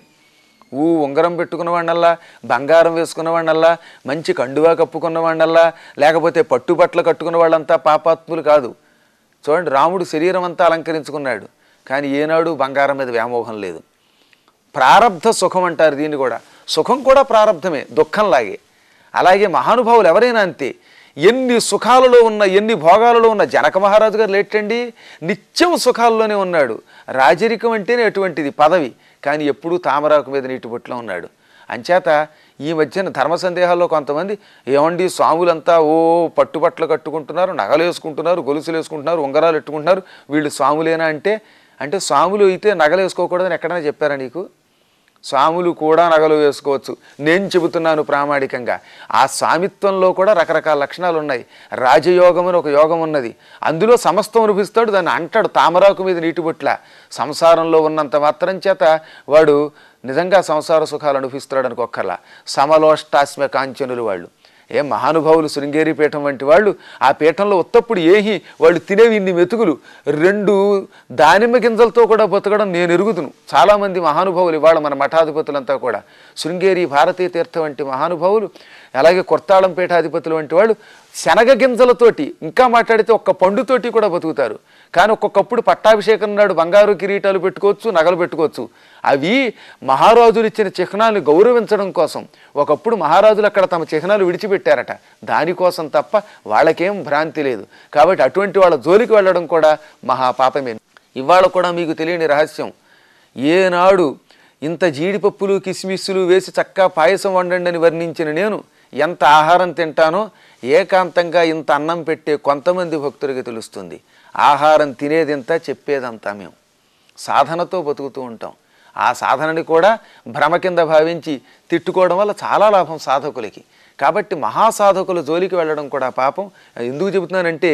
ఊ ఉంగరం పెట్టుకున్న వాడినల్లా బంగారం వేసుకున్న వాడినల్లా మంచి కండువా కప్పుకున్న వాడినల్లా లేకపోతే పట్టుబట్టలు కట్టుకున్న వాళ్ళంతా పాపాత్ములు కాదు చూడండి రాముడు శరీరం అంతా అలంకరించుకున్నాడు కానీ ఏనాడు బంగారం మీద వ్యామోహం లేదు ప్రారబ్ధ సుఖం అంటారు దీన్ని కూడా సుఖం కూడా ప్రారబ్ధమే దుఃఖంలాగే అలాగే మహానుభావులు ఎవరైనా అంతే ఎన్ని సుఖాలలో ఉన్న ఎన్ని భోగాలలో ఉన్న జనక మహారాజు గారు లేటండి నిత్యం సుఖాల్లోనే ఉన్నాడు రాజరికం అంటేనే అటువంటిది పదవి కానీ ఎప్పుడూ తామరాకు మీద నీటి బొట్టులో ఉన్నాడు అంచేత ఈ మధ్యన ధర్మ సందేహాల్లో కొంతమంది ఏమండి స్వాములంతా ఓ పట్టుబట్టలు కట్టుకుంటున్నారు నగలు వేసుకుంటున్నారు గొలుసులు వేసుకుంటున్నారు ఉంగరాలు ఎట్టుకుంటున్నారు వీళ్ళు స్వాములేనా అంటే అంటే స్వాములు అయితే నగలు వేసుకోకూడదని ఎక్కడైనా చెప్పారా నీకు స్వాములు కూడా నగలు వేసుకోవచ్చు నేను చెబుతున్నాను ప్రామాణికంగా ఆ స్వామిత్వంలో కూడా రకరకాల లక్షణాలు ఉన్నాయి రాజయోగం అని ఒక యోగం ఉన్నది అందులో సమస్తం అనిపిస్తాడు దాన్ని అంటాడు తామరాకు మీద నీటి బొట్ల సంసారంలో ఉన్నంత మాత్రం చేత వాడు నిజంగా సంసార సుఖాలు అనుభవిస్తాడు అనుకోక్కర్లా సమలోష్టాస్మ కాంచనులు వాళ్ళు ఏ మహానుభావులు శృంగేరి పీఠం వంటి వాళ్ళు ఆ పీఠంలో ఉత్తప్పుడు ఏహి వాళ్ళు తినేవి ఇన్ని మెతుకులు రెండు దానిమ్మ గింజలతో కూడా బతకడం నేను ఎరుగుదును చాలామంది మహానుభావులు ఇవాళ మన మఠాధిపతులంతా కూడా శృంగేరి భారతీయ తీర్థ వంటి మహానుభావులు అలాగే కొర్తాళం పీఠాధిపతులు వంటి వాళ్ళు శనగ గింజలతోటి ఇంకా మాట్లాడితే ఒక్క పండుతోటి కూడా బతుకుతారు కానీ ఒక్కొక్కప్పుడు పట్టాభిషేకం నాడు బంగారు కిరీటాలు పెట్టుకోవచ్చు నగలు పెట్టుకోవచ్చు అవి మహారాజులు ఇచ్చిన చిహ్నాలను గౌరవించడం కోసం ఒకప్పుడు మహారాజులు అక్కడ తమ చిహ్నాలు విడిచిపెట్టారట దానికోసం తప్ప వాళ్ళకేం భ్రాంతి లేదు కాబట్టి అటువంటి వాళ్ళ జోలికి వెళ్ళడం కూడా మహాపాపమే ఇవాళ కూడా మీకు తెలియని రహస్యం ఏనాడు ఇంత జీడిపప్పులు కిస్మిస్సులు వేసి చక్కా పాయసం వండండి అని వర్ణించిన నేను ఎంత ఆహారం తింటానో ఏకాంతంగా ఇంత అన్నం పెట్టే కొంతమంది భక్తులకి తెలుస్తుంది ఆహారం తినేదింత చెప్పేదంతా మేము సాధనతో బతుకుతూ ఉంటాం ఆ సాధనని కూడా భ్రమ కింద భావించి తిట్టుకోవడం వల్ల చాలా లాభం సాధకులకి కాబట్టి మహాసాధకుల జోలికి వెళ్ళడం కూడా పాపం ఎందుకు చెబుతున్నానంటే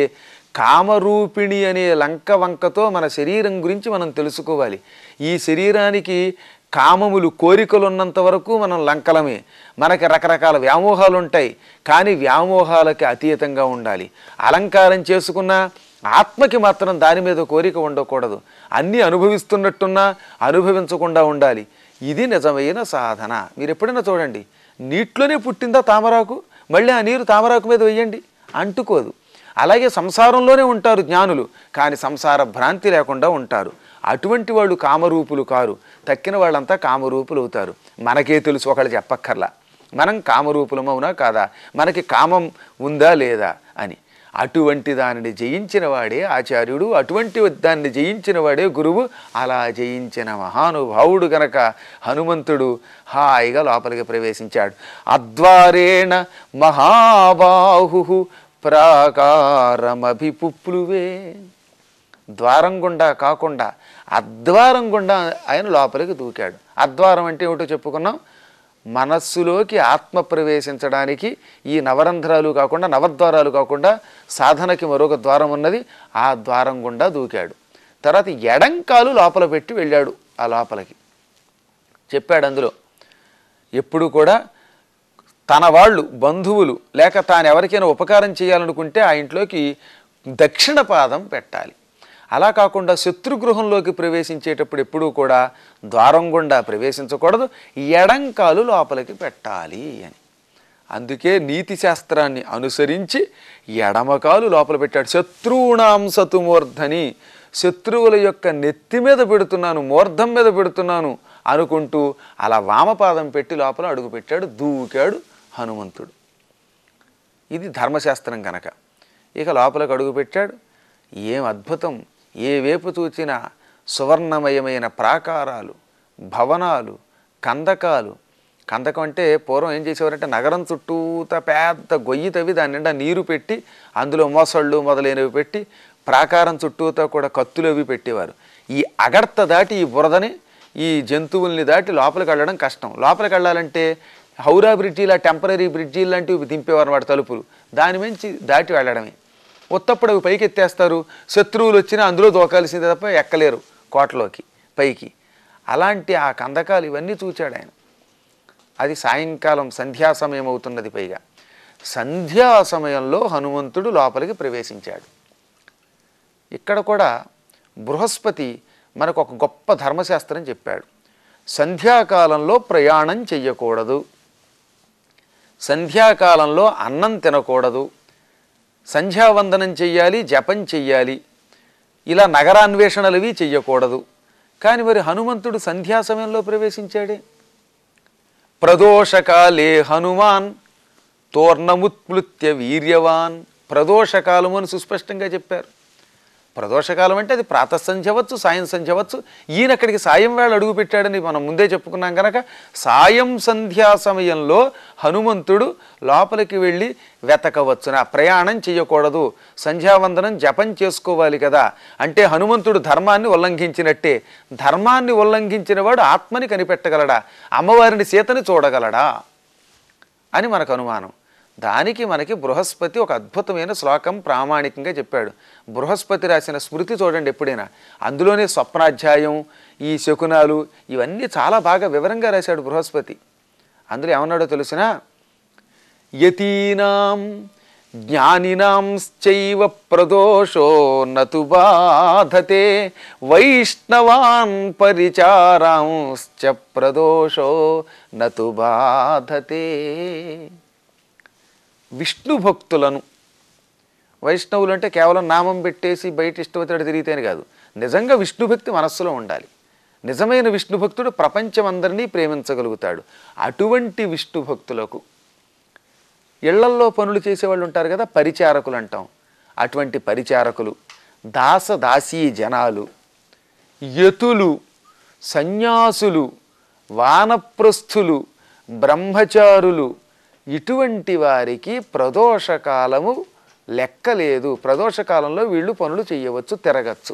కామరూపిణి అనే లంక వంకతో మన శరీరం గురించి మనం తెలుసుకోవాలి ఈ శరీరానికి కామములు కోరికలు ఉన్నంత వరకు మనం లంకలమే మనకి రకరకాల వ్యామోహాలు ఉంటాయి కానీ వ్యామోహాలకి అతీతంగా ఉండాలి అలంకారం చేసుకున్న ఆత్మకి మాత్రం దాని మీద కోరిక ఉండకూడదు అన్నీ అనుభవిస్తున్నట్టున్నా అనుభవించకుండా ఉండాలి ఇది నిజమైన సాధన మీరు ఎప్పుడైనా చూడండి నీటిలోనే పుట్టిందా తామరాకు మళ్ళీ ఆ నీరు తామరాకు మీద వేయండి అంటుకోదు అలాగే సంసారంలోనే ఉంటారు జ్ఞానులు కానీ సంసార భ్రాంతి లేకుండా ఉంటారు అటువంటి వాళ్ళు కామరూపులు కారు తక్కిన వాళ్ళంతా కామరూపులు అవుతారు మనకే తెలుసు ఒకళ్ళు చెప్పక్కర్లా మనం కామరూపులమవునా కాదా మనకి కామం ఉందా లేదా అని అటువంటి దానిని జయించిన వాడే ఆచార్యుడు అటువంటి దాన్ని జయించిన వాడే గురువు అలా జయించిన మహానుభావుడు గనక హనుమంతుడు హాయిగా లోపలికి ప్రవేశించాడు అద్వారేణ మహాబాహు ప్రాకారమభిపుప్లువే ద్వారం గుండా కాకుండా అద్వారం గుండా ఆయన లోపలికి దూకాడు అద్వారం అంటే ఏమిటో చెప్పుకున్నాం మనస్సులోకి ఆత్మ ప్రవేశించడానికి ఈ నవరంధ్రాలు కాకుండా నవద్వారాలు కాకుండా సాధనకి మరొక ద్వారం ఉన్నది ఆ ద్వారం గుండా దూకాడు తర్వాత ఎడంకాలు లోపల పెట్టి వెళ్ళాడు ఆ లోపలికి చెప్పాడు అందులో ఎప్పుడు కూడా తన వాళ్ళు బంధువులు లేక తాను ఎవరికైనా ఉపకారం చేయాలనుకుంటే ఆ ఇంట్లోకి దక్షిణ పాదం పెట్టాలి అలా కాకుండా శత్రుగృహంలోకి ప్రవేశించేటప్పుడు ఎప్పుడూ కూడా ద్వారం గుండా ప్రవేశించకూడదు ఎడంకాలు లోపలికి పెట్టాలి అని అందుకే నీతి శాస్త్రాన్ని అనుసరించి ఎడమకాలు లోపల పెట్టాడు శత్రువుణాం సతుమూర్ధని శత్రువుల యొక్క నెత్తి మీద పెడుతున్నాను మూర్ధం మీద పెడుతున్నాను అనుకుంటూ అలా వామపాదం పెట్టి లోపల అడుగు పెట్టాడు దూకాడు హనుమంతుడు ఇది ధర్మశాస్త్రం కనుక ఇక లోపలికి అడుగు పెట్టాడు ఏం అద్భుతం ఏ వైపు చూచినా సువర్ణమయమైన ప్రాకారాలు భవనాలు కందకాలు కందకం అంటే పూర్వం ఏం చేసేవారంటే నగరం చుట్టూత పెద్ద గొయ్యి తవ్వి దాని నిండా నీరు పెట్టి అందులో మొసళ్ళు మొదలైనవి పెట్టి ప్రాకారం చుట్టూతా కూడా కత్తులు అవి పెట్టేవారు ఈ అగర్త దాటి ఈ బురదని ఈ జంతువుల్ని దాటి లోపలికి వెళ్ళడం కష్టం లోపలికి వెళ్ళాలంటే హౌరా బ్రిడ్జీలా టెంపరీ బ్రిడ్జీలు లాంటివి దింపేవారు వాటి తలుపులు దాని మించి దాటి వెళ్ళడమే ఉత్తప్పుడు అవి పైకి ఎత్తేస్తారు శత్రువులు వచ్చినా అందులో దూకాల్సిందే తప్ప ఎక్కలేరు కోటలోకి పైకి అలాంటి ఆ కందకాలు ఇవన్నీ చూచాడు ఆయన అది సాయంకాలం సంధ్యా సమయం అవుతున్నది పైగా సంధ్యా సమయంలో హనుమంతుడు లోపలికి ప్రవేశించాడు ఇక్కడ కూడా బృహస్పతి మనకు ఒక గొప్ప ధర్మశాస్త్రం చెప్పాడు సంధ్యాకాలంలో ప్రయాణం చెయ్యకూడదు సంధ్యాకాలంలో అన్నం తినకూడదు సంధ్యావందనం చెయ్యాలి జపం చెయ్యాలి ఇలా నగరాన్వేషణలవి చెయ్యకూడదు కానీ మరి హనుమంతుడు సంధ్యా సమయంలో ప్రవేశించాడే ప్రదోషకాలే హనుమాన్ తోర్ణముత్ప్లుత్య వీర్యవాన్ ప్రదోషకాలము అని సుస్పష్టంగా చెప్పారు ప్రదోషకాలం అంటే అది ప్రాతఃసంధ్య అవ్వచ్చు సాయం సంధ్య అవ్వచ్చు ఈయన అక్కడికి సాయం వేళ అడుగు పెట్టాడని మనం ముందే చెప్పుకున్నాం కనుక సాయం సంధ్యా సమయంలో హనుమంతుడు లోపలికి వెళ్ళి వెతకవచ్చు నా ప్రయాణం చేయకూడదు సంధ్యావందనం జపం చేసుకోవాలి కదా అంటే హనుమంతుడు ధర్మాన్ని ఉల్లంఘించినట్టే ధర్మాన్ని ఉల్లంఘించిన వాడు ఆత్మని కనిపెట్టగలడా అమ్మవారిని సీతని చూడగలడా అని మనకు అనుమానం దానికి మనకి బృహస్పతి ఒక అద్భుతమైన శ్లోకం ప్రామాణికంగా చెప్పాడు బృహస్పతి రాసిన స్మృతి చూడండి ఎప్పుడైనా అందులోనే స్వప్నాధ్యాయం ఈ శకునాలు ఇవన్నీ చాలా బాగా వివరంగా రాశాడు బృహస్పతి అందులో ఏమన్నాడో తెలిసినా యతీనాం జ్ఞానినాంశ్చైవ ప్రదోషో నతు బాధతే వైష్ణవాన్ పరిచారాంశ్చ ప్రదోషో నతు బాధతే విష్ణు భక్తులను వైష్ణవులు అంటే కేవలం నామం పెట్టేసి బయట ఇష్టమవుతాడు తిరిగితేనే కాదు నిజంగా విష్ణు భక్తి మనస్సులో ఉండాలి నిజమైన విష్ణు భక్తుడు ప్రపంచం అందరినీ ప్రేమించగలుగుతాడు అటువంటి విష్ణు భక్తులకు ఇళ్లల్లో పనులు చేసేవాళ్ళు ఉంటారు కదా పరిచారకులు అంటాం అటువంటి పరిచారకులు దాస దాసీ జనాలు యతులు సన్యాసులు వానప్రస్థులు బ్రహ్మచారులు ఇటువంటి వారికి ప్రదోషకాలము లెక్కలేదు ప్రదోషకాలంలో వీళ్ళు పనులు చేయవచ్చు తిరగచ్చు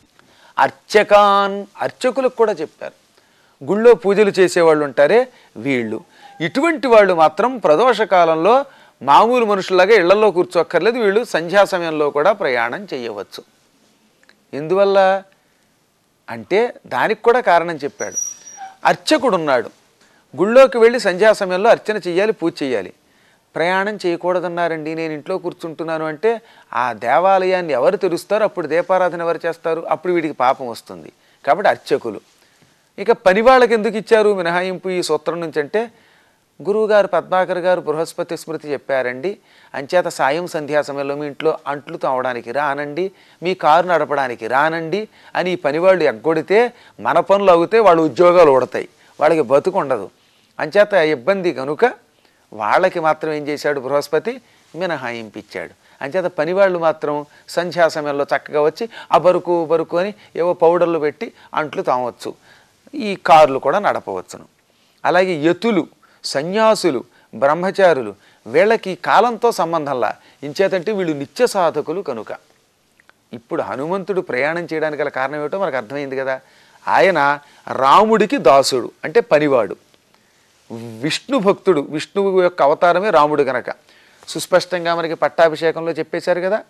అర్చకాన్ అర్చకులకు కూడా చెప్పారు గుళ్ళో పూజలు చేసేవాళ్ళు ఉంటారే వీళ్ళు ఇటువంటి వాళ్ళు మాత్రం ప్రదోషకాలంలో మామూలు మనుషుల్లాగా ఇళ్లలో కూర్చోక్కర్లేదు వీళ్ళు సంధ్యా సమయంలో కూడా ప్రయాణం చేయవచ్చు ఎందువల్ల అంటే దానికి కూడా కారణం చెప్పాడు అర్చకుడు ఉన్నాడు గుళ్ళోకి వెళ్ళి సంధ్యా సమయంలో అర్చన చేయాలి పూజ చేయాలి ప్రయాణం చేయకూడదన్నారండి నేను ఇంట్లో కూర్చుంటున్నాను అంటే ఆ దేవాలయాన్ని ఎవరు తెరుస్తారో అప్పుడు దీపారాధన ఎవరు చేస్తారు అప్పుడు వీడికి పాపం వస్తుంది కాబట్టి అర్చకులు ఇక పని వాళ్ళకి ఎందుకు ఇచ్చారు మినహాయింపు ఈ సూత్రం నుంచి అంటే గురువుగారు పద్మాకర్ గారు బృహస్పతి స్మృతి చెప్పారండి అంచేత సాయం సంధ్యా సమయంలో మీ ఇంట్లో అంట్లు తవ్వడానికి రానండి మీ కారు నడపడానికి రానండి అని ఈ పనివాళ్ళు ఎగ్గొడితే మన పనులు అవుతే వాళ్ళ ఉద్యోగాలు ఉడతాయి వాళ్ళకి బతుకు ఉండదు అంచేత ఇబ్బంది కనుక వాళ్ళకి మాత్రం ఏం చేశాడు బృహస్పతి మినహాయింపు ఇచ్చాడు అంచేత పనివాళ్ళు మాత్రం సంధ్యా సమయంలో చక్కగా వచ్చి ఆ బరుకు బరుకు అని ఏవో పౌడర్లు పెట్టి అంట్లు తామవచ్చు ఈ కార్లు కూడా నడపవచ్చును అలాగే యతులు సన్యాసులు బ్రహ్మచారులు వీళ్ళకి కాలంతో సంబంధంలా ఇంచేతంటే వీళ్ళు నిత్య సాధకులు కనుక ఇప్పుడు హనుమంతుడు ప్రయాణం చేయడానికి గల కారణం ఏమిటో మనకు అర్థమైంది కదా ఆయన రాముడికి దాసుడు అంటే పనివాడు విష్ణు భక్తుడు విష్ణువు యొక్క అవతారమే రాముడు గనక సుస్పష్టంగా మనకి పట్టాభిషేకంలో చెప్పేశారు కదా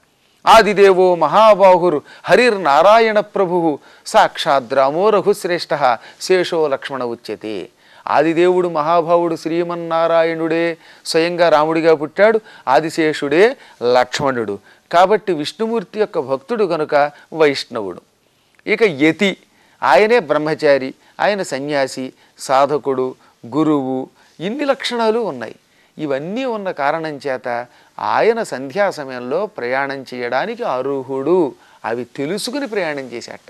ఆదిదేవో మహాబాహురు హరిర్నారాయణ ప్రభు సాక్షాద్ రామో రఘుశ్రేష్ఠ శేషో లక్ష్మణ ఉచ్యతే ఆదిదేవుడు మహాభావుడు శ్రీమన్నారాయణుడే స్వయంగా రాముడిగా పుట్టాడు ఆదిశేషుడే లక్ష్మణుడు కాబట్టి విష్ణుమూర్తి యొక్క భక్తుడు కనుక వైష్ణవుడు ఇక యతి ఆయనే బ్రహ్మచారి ఆయన సన్యాసి సాధకుడు గురువు ఇన్ని లక్షణాలు ఉన్నాయి ఇవన్నీ ఉన్న కారణం చేత ఆయన సంధ్యా సమయంలో ప్రయాణం చేయడానికి అర్హుడు అవి తెలుసుకుని ప్రయాణం చేశాట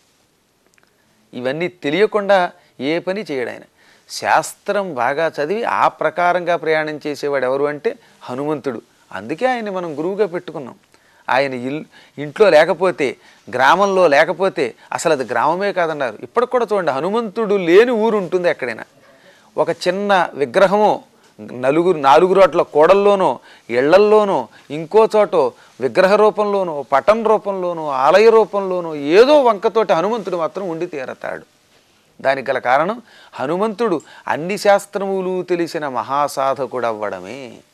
ఇవన్నీ తెలియకుండా ఏ పని చేయడు ఆయన శాస్త్రం బాగా చదివి ఆ ప్రకారంగా ప్రయాణం చేసేవాడు ఎవరు అంటే హనుమంతుడు అందుకే ఆయన్ని మనం గురువుగా పెట్టుకున్నాం ఆయన ఇల్ ఇంట్లో లేకపోతే గ్రామంలో లేకపోతే అసలు అది గ్రామమే కాదన్నారు ఇప్పటికి కూడా చూడండి హనుమంతుడు లేని ఊరు ఉంటుంది ఎక్కడైనా ఒక చిన్న విగ్రహము నలుగురు నాలుగు అట్ల కోడల్లోనో ఇళ్లల్లోనో ఇంకో చోటో విగ్రహ రూపంలోనో పటం రూపంలోనో ఆలయ రూపంలోనో ఏదో వంకతోటి హనుమంతుడు మాత్రం ఉండి తీరతాడు దానికి గల కారణం హనుమంతుడు అన్ని శాస్త్రములు తెలిసిన మహాసాధకుడు అవ్వడమే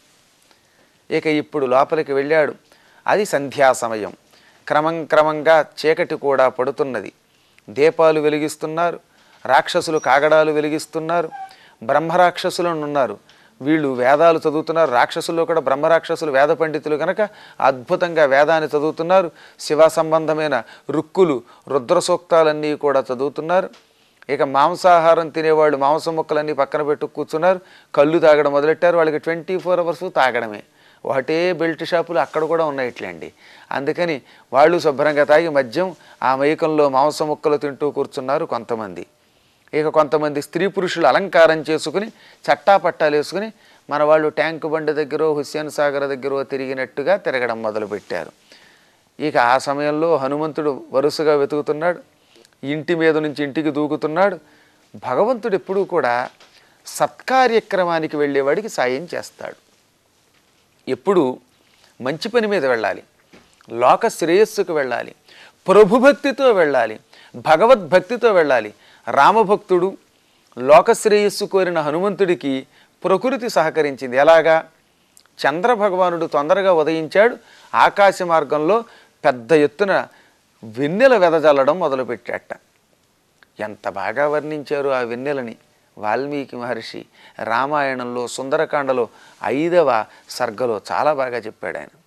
ఇక ఇప్పుడు లోపలికి వెళ్ళాడు అది సంధ్యా సమయం క్రమం క్రమంగా చీకటి కూడా పడుతున్నది దీపాలు వెలిగిస్తున్నారు రాక్షసులు కాగడాలు వెలిగిస్తున్నారు బ్రహ్మరాక్షసులు అని ఉన్నారు వీళ్ళు వేదాలు చదువుతున్నారు రాక్షసుల్లో కూడా బ్రహ్మరాక్షసులు వేద పండితులు కనుక అద్భుతంగా వేదాన్ని చదువుతున్నారు శివ సంబంధమైన రుక్కులు రుద్ర సూక్తాలన్నీ కూడా చదువుతున్నారు ఇక మాంసాహారం తినేవాళ్ళు మాంసం ముక్కలన్నీ పక్కన పెట్టు కూర్చున్నారు కళ్ళు తాగడం మొదలెట్టారు వాళ్ళకి ట్వంటీ ఫోర్ అవర్స్ తాగడమే ఒకటే బెల్ట్ షాపులు అక్కడ కూడా ఉన్నాయి ఇట్లండి అందుకని వాళ్ళు శుభ్రంగా తాగి మద్యం ఆ మైకంలో మాంసం ముక్కలు తింటూ కూర్చున్నారు కొంతమంది ఇక కొంతమంది స్త్రీ పురుషులు అలంకారం చేసుకుని చట్టా పట్టాలు వేసుకుని మన వాళ్ళు ట్యాంకు బండి దగ్గర హుస్సేన్ సాగర్ దగ్గర తిరిగినట్టుగా తిరగడం మొదలుపెట్టారు ఇక ఆ సమయంలో హనుమంతుడు వరుసగా వెతుకుతున్నాడు ఇంటి మీద నుంచి ఇంటికి దూకుతున్నాడు భగవంతుడు ఎప్పుడూ కూడా సత్కార్యక్రమానికి వెళ్ళేవాడికి సాయం చేస్తాడు ఎప్పుడు మంచి పని మీద వెళ్ళాలి లోక శ్రేయస్సుకు వెళ్ళాలి ప్రభుభక్తితో వెళ్ళాలి భగవద్భక్తితో వెళ్ళాలి రామభక్తుడు లోక శ్రేయస్సు కోరిన హనుమంతుడికి ప్రకృతి సహకరించింది ఎలాగా చంద్ర భగవానుడు తొందరగా ఉదయించాడు ఆకాశ మార్గంలో పెద్ద ఎత్తున వెన్నెల వెదజల్లడం మొదలుపెట్టాట ఎంత బాగా వర్ణించారు ఆ వెన్నెలని వాల్మీకి మహర్షి రామాయణంలో సుందరకాండలో ఐదవ సర్గలో చాలా బాగా చెప్పాడు ఆయన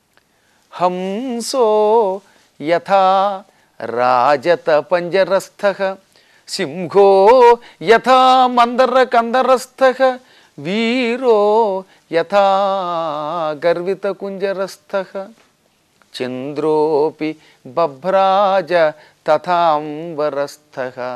హంసో యథా రాజత పంజరస్థ సింహో యథా మందర కందరస్థ వీరో యథా గర్విత కుంజరస్థ చంద్రోపి బభ్రాజ తథాంబరస్థ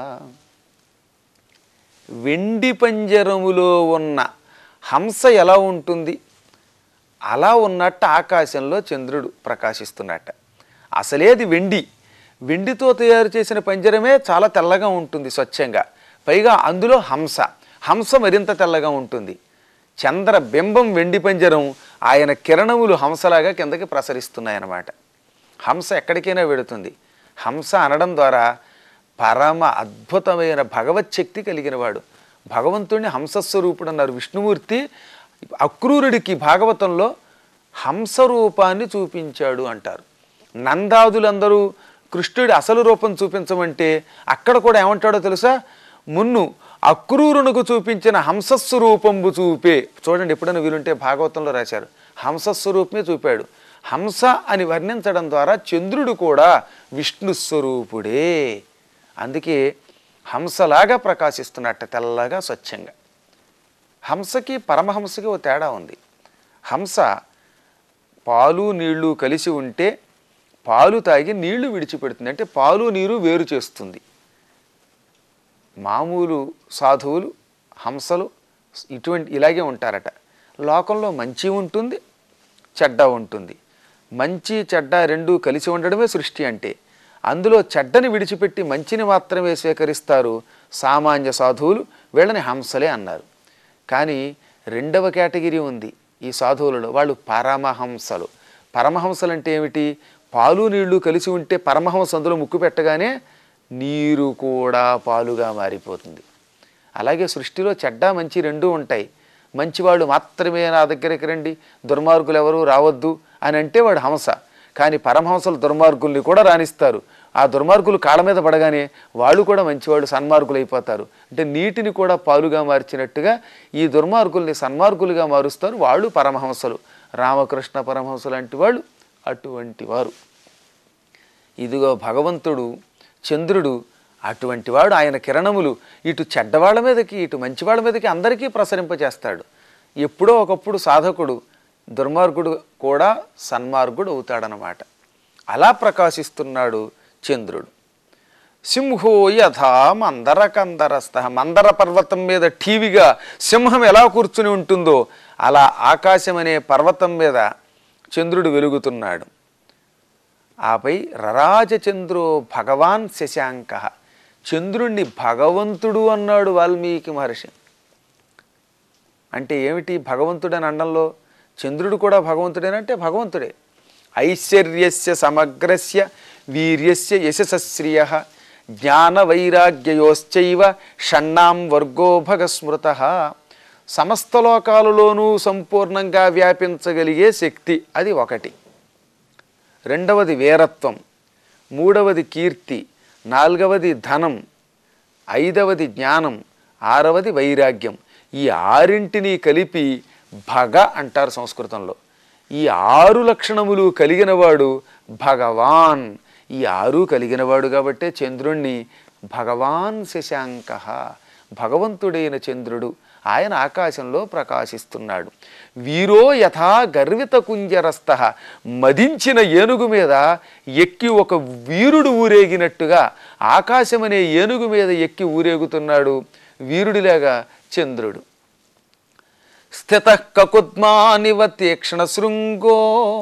వెండి పంజరములో ఉన్న హంస ఎలా ఉంటుంది అలా ఉన్నట్టు ఆకాశంలో చంద్రుడు ప్రకాశిస్తున్నట్ట అసలేది వెండి వెండితో తయారు చేసిన పంజరమే చాలా తెల్లగా ఉంటుంది స్వచ్ఛంగా పైగా అందులో హంస హంస మరింత తెల్లగా ఉంటుంది చంద్ర బింబం వెండి పంజరం ఆయన కిరణములు హంసలాగా కిందకి ప్రసరిస్తున్నాయన్నమాట హంస ఎక్కడికైనా వెడుతుంది హంస అనడం ద్వారా పరమ అద్భుతమైన భగవత్ శక్తి కలిగిన వాడు భగవంతుడిని హంసస్వరూపుడు అన్నారు విష్ణుమూర్తి అక్రూరుడికి భాగవతంలో హంస రూపాన్ని చూపించాడు అంటారు నందాదులందరూ కృష్ణుడి అసలు రూపం చూపించమంటే అక్కడ కూడా ఏమంటాడో తెలుసా మున్ను అక్రూరునకు చూపించిన హంసస్వరూపంబు చూపే చూడండి ఎప్పుడైనా వీలుంటే భాగవతంలో రాశారు హంసస్వరూపమే చూపాడు హంస అని వర్ణించడం ద్వారా చంద్రుడు కూడా విష్ణు స్వరూపుడే అందుకే హంసలాగా ప్రకాశిస్తున్నట్ట తెల్లగా స్వచ్ఛంగా హంసకి పరమహంసకి ఓ తేడా ఉంది హంస పాలు నీళ్లు కలిసి ఉంటే పాలు తాగి నీళ్లు విడిచిపెడుతుంది అంటే పాలు నీరు వేరు చేస్తుంది మామూలు సాధువులు హంసలు ఇటువంటి ఇలాగే ఉంటారట లోకంలో మంచి ఉంటుంది చెడ్డ ఉంటుంది మంచి చెడ్డ రెండూ కలిసి ఉండడమే సృష్టి అంటే అందులో చెడ్డని విడిచిపెట్టి మంచిని మాత్రమే స్వీకరిస్తారు సామాన్య సాధువులు వీళ్ళని హంసలే అన్నారు కానీ రెండవ కేటగిరీ ఉంది ఈ సాధువులలో వాళ్ళు పరమహంసలు పరమహంసలు అంటే ఏమిటి పాలు నీళ్లు కలిసి ఉంటే పరమహంస అందులో ముక్కు పెట్టగానే నీరు కూడా పాలుగా మారిపోతుంది అలాగే సృష్టిలో చెడ్డ మంచి రెండూ ఉంటాయి మంచివాళ్ళు మాత్రమే నా దగ్గరికి రండి దుర్మార్గులు ఎవరు రావద్దు అని అంటే వాడు హంస కానీ పరమహంసలు దుర్మార్గుల్ని కూడా రాణిస్తారు ఆ దుర్మార్గులు కాళ్ళ మీద పడగానే వాళ్ళు కూడా మంచివాళ్ళు సన్మార్గులు అయిపోతారు అంటే నీటిని కూడా పాలుగా మార్చినట్టుగా ఈ దుర్మార్గుల్ని సన్మార్గులుగా మారుస్తారు వాళ్ళు పరమహంసలు రామకృష్ణ పరమహంసలు లాంటి వాళ్ళు అటువంటి వారు ఇదిగో భగవంతుడు చంద్రుడు అటువంటి వాడు ఆయన కిరణములు ఇటు చెడ్డవాళ్ళ మీదకి ఇటు మంచివాళ్ళ మీదకి అందరికీ ప్రసరింపజేస్తాడు ఎప్పుడో ఒకప్పుడు సాధకుడు దుర్మార్గుడు కూడా సన్మార్గుడు అవుతాడనమాట అలా ప్రకాశిస్తున్నాడు చంద్రుడు సింహో యథా మందర కందరస్థ మందర పర్వతం మీద ఠీవిగా సింహం ఎలా కూర్చుని ఉంటుందో అలా ఆకాశం అనే పర్వతం మీద చంద్రుడు వెలుగుతున్నాడు ఆపై రరాజచంద్రో భగవాన్ శశాంక చంద్రుణ్ణి భగవంతుడు అన్నాడు వాల్మీకి మహర్షి అంటే ఏమిటి భగవంతుడు అని అనడంలో చంద్రుడు కూడా భగవంతుడేనంటే భగవంతుడే ఐశ్వర్యస్య సమగ్రస్య వీర్యస్య యశస్శ్రియ జ్ఞాన వైరాగ్యయోశ్చైవ షణ్ణాం వర్గో భగస్మృత సమస్త లోకాలలోనూ సంపూర్ణంగా వ్యాపించగలిగే శక్తి అది ఒకటి రెండవది వీరత్వం మూడవది కీర్తి నాలుగవది ధనం ఐదవది జ్ఞానం ఆరవది వైరాగ్యం ఈ ఆరింటిని కలిపి భగ అంటారు సంస్కృతంలో ఈ ఆరు లక్షణములు కలిగినవాడు భగవాన్ ఈ ఆరు కలిగినవాడు కాబట్టే చంద్రుణ్ణి భగవాన్ శశాంక భగవంతుడైన చంద్రుడు ఆయన ఆకాశంలో ప్రకాశిస్తున్నాడు వీరో యథా గర్విత కుంజరస్థ మదించిన ఏనుగు మీద ఎక్కి ఒక వీరుడు ఊరేగినట్టుగా ఆకాశమనే ఏనుగు మీద ఎక్కి ఊరేగుతున్నాడు వీరుడిలాగా చంద్రుడు స్థిత కకుద్మానివ తీక్షణ శృంగో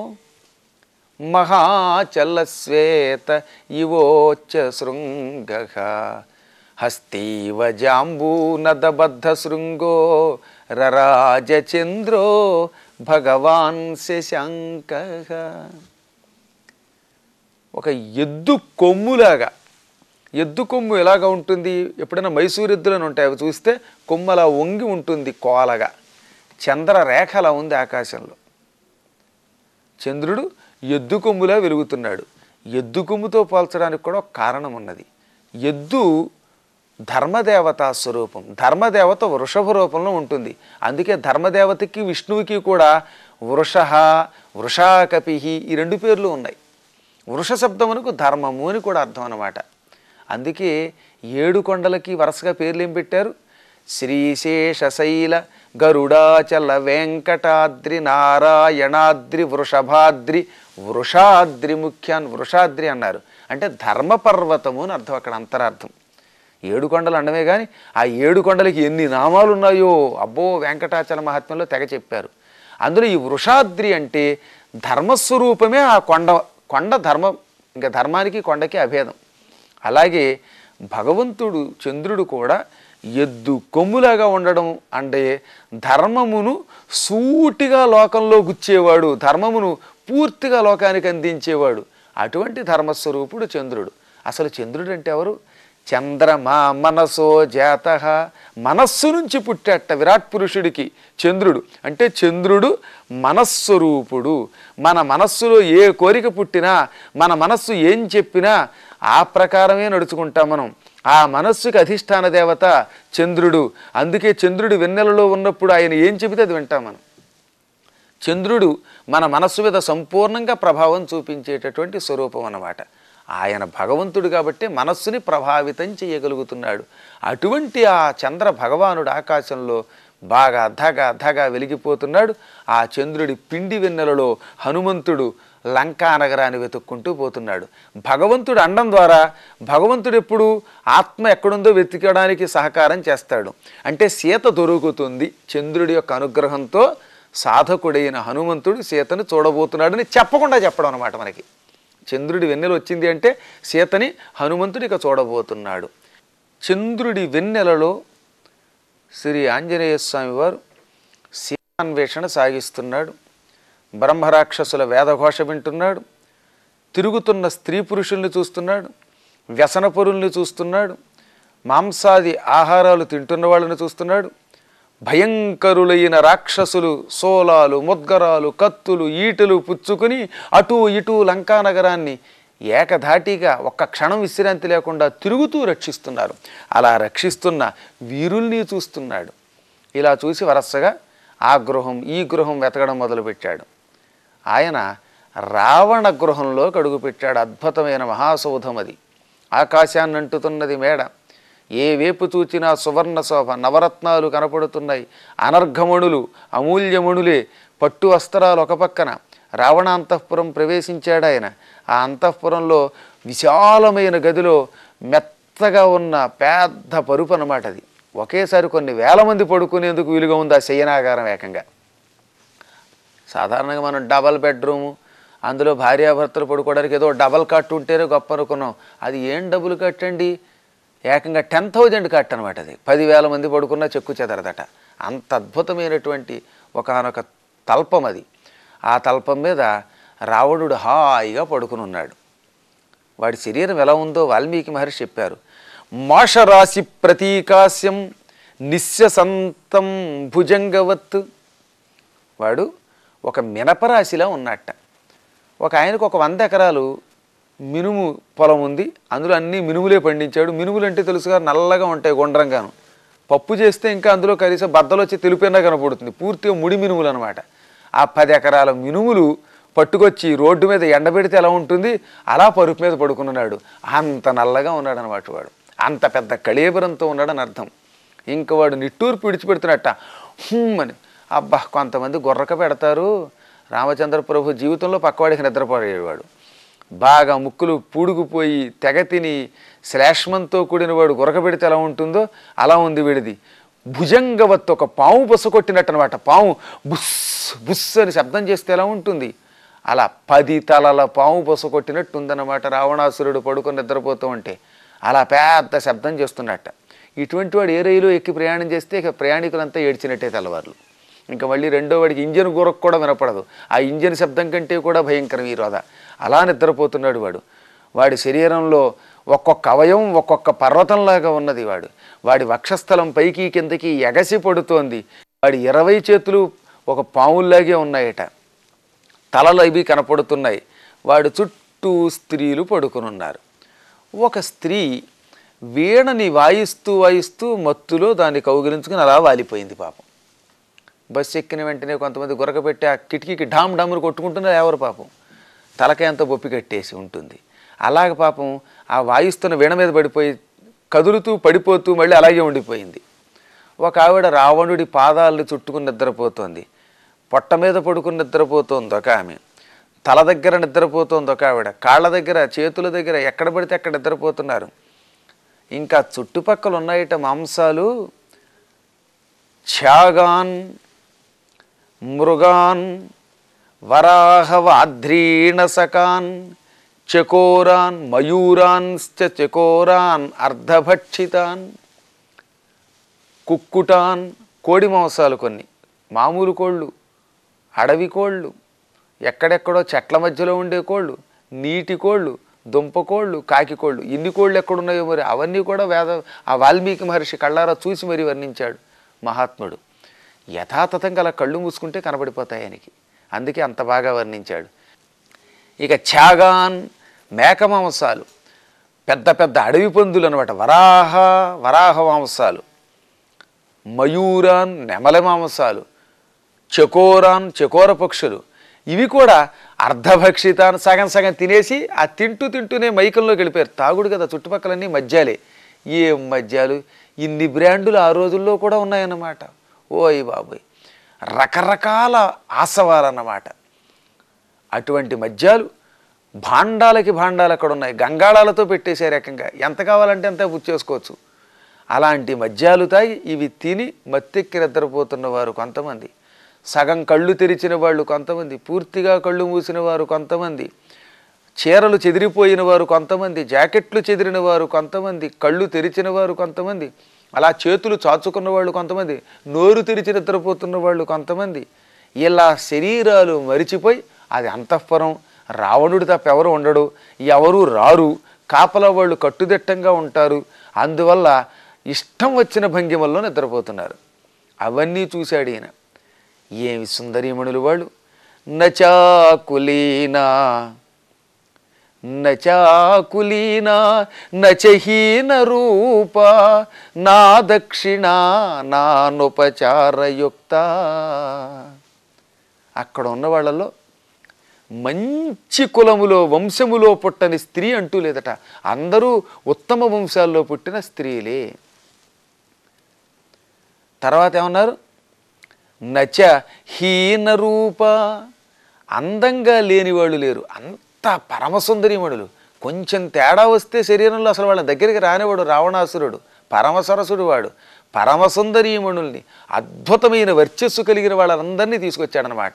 మహాచలశ్వేత ఇవోచ్చ శృంగ హస్తీవ జాంబూనదబద్ధ శృంగో రరాజచంద్రో భగవాన్ శశాంక ఒక ఎద్దు కొమ్ములాగా ఎద్దు కొమ్ము ఎలాగా ఉంటుంది ఎప్పుడైనా మైసూరు ఎద్దులను ఉంటాయి అవి చూస్తే కొమ్ము అలా వంగి ఉంటుంది కోలగా చంద్రరేఖ అలా ఉంది ఆకాశంలో చంద్రుడు ఎద్దు కొమ్ములా వెలుగుతున్నాడు ఎద్దు కొమ్ముతో పోల్చడానికి కూడా ఒక కారణం ఉన్నది ఎద్దు ధర్మదేవతా స్వరూపం ధర్మదేవత వృషభ రూపంలో ఉంటుంది అందుకే ధర్మదేవతకి విష్ణువుకి కూడా వృష వృషాకపిహి ఈ రెండు పేర్లు ఉన్నాయి వృష శబ్దమునకు ధర్మము అని కూడా అర్థం అన్నమాట అందుకే ఏడు కొండలకి వరుసగా పేర్లు ఏం పెట్టారు శ్రీశేషశైల గరుడాచల వెంకటాద్రి నారాయణాద్రి వృషభాద్రి వృషాద్రి ముఖ్యాన్ వృషాద్రి అన్నారు అంటే ధర్మపర్వతము అని అర్థం అక్కడ అంతరార్థం ఏడు కొండలు అండమే కానీ ఆ ఏడు కొండలకి ఎన్ని నామాలు ఉన్నాయో అబ్బో వెంకటాచల మహాత్మ్యంలో తెగ చెప్పారు అందులో ఈ వృషాద్రి అంటే ధర్మస్వరూపమే ఆ కొండ కొండ ధర్మం ఇంకా ధర్మానికి కొండకి అభేదం అలాగే భగవంతుడు చంద్రుడు కూడా ఎద్దు కొమ్ములాగా ఉండడం అంటే ధర్మమును సూటిగా లోకంలో గుచ్చేవాడు ధర్మమును పూర్తిగా లోకానికి అందించేవాడు అటువంటి ధర్మస్వరూపుడు చంద్రుడు అసలు చంద్రుడు అంటే ఎవరు చంద్రమా మనసో జాత మనస్సు నుంచి పుట్టేట విరాట్ పురుషుడికి చంద్రుడు అంటే చంద్రుడు మనస్వరూపుడు మన మనస్సులో ఏ కోరిక పుట్టినా మన మనస్సు ఏం చెప్పినా ఆ ప్రకారమే నడుచుకుంటాం మనం ఆ మనస్సుకి అధిష్టాన దేవత చంద్రుడు అందుకే చంద్రుడు వెన్నెలలో ఉన్నప్పుడు ఆయన ఏం చెబితే అది వింటాం మనం చంద్రుడు మన మనస్సు మీద సంపూర్ణంగా ప్రభావం చూపించేటటువంటి స్వరూపం అన్నమాట ఆయన భగవంతుడు కాబట్టి మనస్సుని ప్రభావితం చేయగలుగుతున్నాడు అటువంటి ఆ చంద్ర భగవానుడు ఆకాశంలో బాగా ధగ ధగ వెలిగిపోతున్నాడు ఆ చంద్రుడి పిండి వెన్నెలలో హనుమంతుడు లంకా నగరాన్ని వెతుక్కుంటూ పోతున్నాడు భగవంతుడు అండం ద్వారా భగవంతుడు ఎప్పుడు ఆత్మ ఎక్కడుందో వెతకడానికి సహకారం చేస్తాడు అంటే సీత దొరుకుతుంది చంద్రుడి యొక్క అనుగ్రహంతో సాధకుడైన హనుమంతుడు సీతను చూడబోతున్నాడని చెప్పకుండా చెప్పడం అనమాట మనకి చంద్రుడి వెన్నెల వచ్చింది అంటే సీతని హనుమంతుడు ఇక చూడబోతున్నాడు చంద్రుడి వెన్నెలలో శ్రీ ఆంజనేయ స్వామి వారు సీతాన్వేషణ సాగిస్తున్నాడు బ్రహ్మరాక్షసుల వేదఘోష వింటున్నాడు తిరుగుతున్న స్త్రీ పురుషుల్ని చూస్తున్నాడు వ్యసనపరుల్ని చూస్తున్నాడు మాంసాది ఆహారాలు తింటున్న వాళ్ళని చూస్తున్నాడు భయంకరులైన రాక్షసులు సోలాలు ముద్గరాలు కత్తులు ఈటలు పుచ్చుకుని అటు ఇటు లంకానగరాన్ని ఏకధాటిగా ఒక్క క్షణం విశ్రాంతి లేకుండా తిరుగుతూ రక్షిస్తున్నారు అలా రక్షిస్తున్న వీరుల్ని చూస్తున్నాడు ఇలా చూసి వరసగా ఆ గృహం ఈ గృహం వెతకడం మొదలుపెట్టాడు ఆయన రావణ గృహంలో అడుగుపెట్టాడు అద్భుతమైన మహాసౌధం అది ఆకాశాన్ని అంటుతున్నది మేడ ఏ వేపు చూచినా సువర్ణ శోభ నవరత్నాలు కనపడుతున్నాయి అనర్ఘమణులు అమూల్యమణులే పట్టు వస్త్రాలు ఒక పక్కన రావణ అంతఃపురం ప్రవేశించాడు ఆయన ఆ అంతఃపురంలో విశాలమైన గదిలో మెత్తగా ఉన్న పెద్ద పరుపు అన్నమాట అది ఒకేసారి కొన్ని వేల మంది పడుకునేందుకు వీలుగా ఉంది ఆ శయనాగారం ఏకంగా సాధారణంగా మనం డబల్ బెడ్రూము అందులో భార్యాభర్తలు పడుకోవడానికి ఏదో డబల్ కట్ ఉంటేనే గొప్ప అనుకున్నాం అది ఏం డబుల్ కట్ అండి ఏకంగా టెన్ థౌజండ్ కట్ అనమాట అది పదివేల మంది పడుకున్నా చెక్కు చెదరదట అంత అద్భుతమైనటువంటి ఒకనొక తల్పం అది ఆ తల్పం మీద రావణుడు హాయిగా పడుకుని ఉన్నాడు వాడి శరీరం ఎలా ఉందో వాల్మీకి మహర్షి చెప్పారు మాషరాశి ప్రతీకాస్యం నిస్యసంతం భుజంగవత్ వాడు ఒక మినపరాశిలా ఉన్నట్ట ఒక ఆయనకు ఒక వంద ఎకరాలు మినుము పొలం ఉంది అందులో అన్ని మినుములే పండించాడు మినుములు అంటే తెలుసుగా నల్లగా ఉంటాయి గుండ్రంగాను పప్పు చేస్తే ఇంకా అందులో కలిసి బద్దలు వచ్చి తెలుపైనా కనపడుతుంది పూర్తిగా ముడి మినుములు అనమాట ఆ పది ఎకరాల మినుములు పట్టుకొచ్చి రోడ్డు మీద ఎండబెడితే ఎలా ఉంటుంది అలా పరుపు మీద పడుకున్నాడు అంత నల్లగా ఉన్నాడు అనమాట వాడు అంత పెద్ద కళేబరంతో ఉన్నాడని అర్థం ఇంక వాడు నిట్టూర్పు విడిచిపెడుతున్నట్ట హుమ్ అని అబ్బా కొంతమంది గొర్రక పెడతారు రామచంద్ర ప్రభు జీవితంలో పక్కవాడికి నిద్రపోయేవాడు బాగా ముక్కులు పూడుకుపోయి తెగ తిని శ్లేష్మంతో కూడిన వాడు గురక పెడితే ఎలా ఉంటుందో అలా ఉంది వీడిది భుజంగవత్ ఒక పాము బుస్స కొట్టినట్టు అనమాట పాము బుస్ బుస్ అని శబ్దం చేస్తే ఎలా ఉంటుంది అలా పది తలల పాము బుస కొట్టినట్టు ఉందన్నమాట రావణాసురుడు పడుకొని నిద్రపోతూ ఉంటే అలా పెద్ద శబ్దం చేస్తున్నట్ట ఇటువంటి వాడు ఏ రైలు ఎక్కి ప్రయాణం చేస్తే ఇక ప్రయాణికులంతా ఏడ్చినట్టే తెల్లవారులు ఇంకా మళ్ళీ రెండో వాడికి ఇంజన్ గురకు కూడా వినపడదు ఆ ఇంజన్ శబ్దం కంటే కూడా భయంకరం ఈ రోద అలా నిద్రపోతున్నాడు వాడు వాడి శరీరంలో ఒక్కొక్క అవయం ఒక్కొక్క పర్వతంలాగా ఉన్నది వాడు వాడి వక్షస్థలం పైకి కిందకి ఎగసి పడుతోంది వాడి ఇరవై చేతులు ఒక పావుల్లాగే ఉన్నాయట తలలు ఇవి కనపడుతున్నాయి వాడు చుట్టూ స్త్రీలు పడుకునున్నారు ఒక స్త్రీ వీణని వాయిస్తూ వాయిస్తూ మత్తులో దాన్ని కౌగిలించుకుని అలా వాలిపోయింది పాపం బస్సు ఎక్కిన వెంటనే కొంతమంది గురక పెట్టి ఆ కిటికీకి ఢామ్ ఢాములు కొట్టుకుంటున్నారు ఎవరు పాపం తలకాయంత బొప్పి కట్టేసి ఉంటుంది అలాగ పాపం ఆ వాయిస్తున్న వీణ మీద పడిపోయి కదులుతూ పడిపోతూ మళ్ళీ అలాగే ఉండిపోయింది ఒక ఆవిడ రావణుడి పాదాలను చుట్టుకుని నిద్రపోతోంది పొట్ట మీద పడుకుని నిద్రపోతోంది ఒక ఆమె తల దగ్గర నిద్రపోతోంది ఒక ఆవిడ కాళ్ళ దగ్గర చేతుల దగ్గర ఎక్కడ పడితే అక్కడ నిద్రపోతున్నారు ఇంకా చుట్టుపక్కల ఉన్నాయట మాంసాలు ఛాగాన్ మృగాన్ వరాహవాధ్రీణసకాన్ చకోరాన్ మయూరాన్శ్చ చకోరాన్ అర్ధభక్షితాన్ కుక్కుటాన్ కోడి మాంసాలు కొన్ని మామూలు కోళ్ళు అడవి కోళ్ళు ఎక్కడెక్కడో చెట్ల మధ్యలో ఉండే కోళ్ళు నీటి కోళ్ళు దుంప కోళ్ళు కాకి కోళ్ళు ఇన్ని కోళ్ళు ఎక్కడున్నాయో మరి అవన్నీ కూడా వేద ఆ వాల్మీకి మహర్షి కళ్ళారా చూసి మరి వర్ణించాడు మహాత్ముడు యథాతథంగా అలా కళ్ళు మూసుకుంటే కనబడిపోతాయి ఆయనకి అందుకే అంత బాగా వర్ణించాడు ఇక ఛాగాన్ మేక మాంసాలు పెద్ద పెద్ద అడవి పందులు అనమాట వరాహ వరాహ మాంసాలు మయూరాన్ నెమల మాంసాలు చకోరాన్ చకోర పక్షులు ఇవి కూడా అర్ధభక్షితాన్ సగం సగం తినేసి ఆ తింటూ తింటూనే మైకంలోకి వెళ్ళిపోయారు తాగుడు కదా చుట్టుపక్కలన్నీ మద్యాలే ఏం మద్యాలు ఇన్ని బ్రాండులు ఆ రోజుల్లో కూడా ఉన్నాయన్నమాట ఓయ్ బాబోయ్ రకరకాల ఆసవాలన్నమాట అటువంటి మద్యాలు భాండాలకి భాండాలు అక్కడ ఉన్నాయి గంగాళాలతో పెట్టేసే రకంగా ఎంత కావాలంటే అంత బుక్ చేసుకోవచ్చు అలాంటి మద్యాలు తాగి ఇవి తిని మత్తెక్కి నిద్రపోతున్న వారు కొంతమంది సగం కళ్ళు తెరిచిన వాళ్ళు కొంతమంది పూర్తిగా కళ్ళు మూసిన వారు కొంతమంది చీరలు చెదిరిపోయిన వారు కొంతమంది జాకెట్లు చెదిరిన వారు కొంతమంది కళ్ళు తెరిచిన వారు కొంతమంది అలా చేతులు చాచుకున్న వాళ్ళు కొంతమంది నోరు తెరిచి నిద్రపోతున్న వాళ్ళు కొంతమంది ఇలా శరీరాలు మరిచిపోయి అది అంతఃపురం రావణుడి తప్ప ఎవరు ఉండడు ఎవరు రారు కాపలా వాళ్ళు కట్టుదిట్టంగా ఉంటారు అందువల్ల ఇష్టం వచ్చిన భంగిమల్లో నిద్రపోతున్నారు అవన్నీ చూశాడు ఈయన ఏమి సుందరీమణులు వాళ్ళు నచాకులీనా నచాకులీనా నచహీన రూప నా దక్షిణ నానుపచారయుక్త అక్కడ ఉన్న వాళ్ళలో మంచి కులములో వంశములో పుట్టని స్త్రీ అంటూ లేదట అందరూ ఉత్తమ వంశాల్లో పుట్టిన స్త్రీలే తర్వాత ఏమన్నారు నచ హీన రూప అందంగా లేని వాళ్ళు లేరు అంత పరమసుందరీమణులు కొంచెం తేడా వస్తే శరీరంలో అసలు వాళ్ళ దగ్గరికి రానివాడు రావణాసురుడు పరమసరసుడు వాడు పరమసుందరీమణుల్ని అద్భుతమైన వర్చస్సు కలిగిన వాళ్ళందరినీ తీసుకొచ్చాడనమాట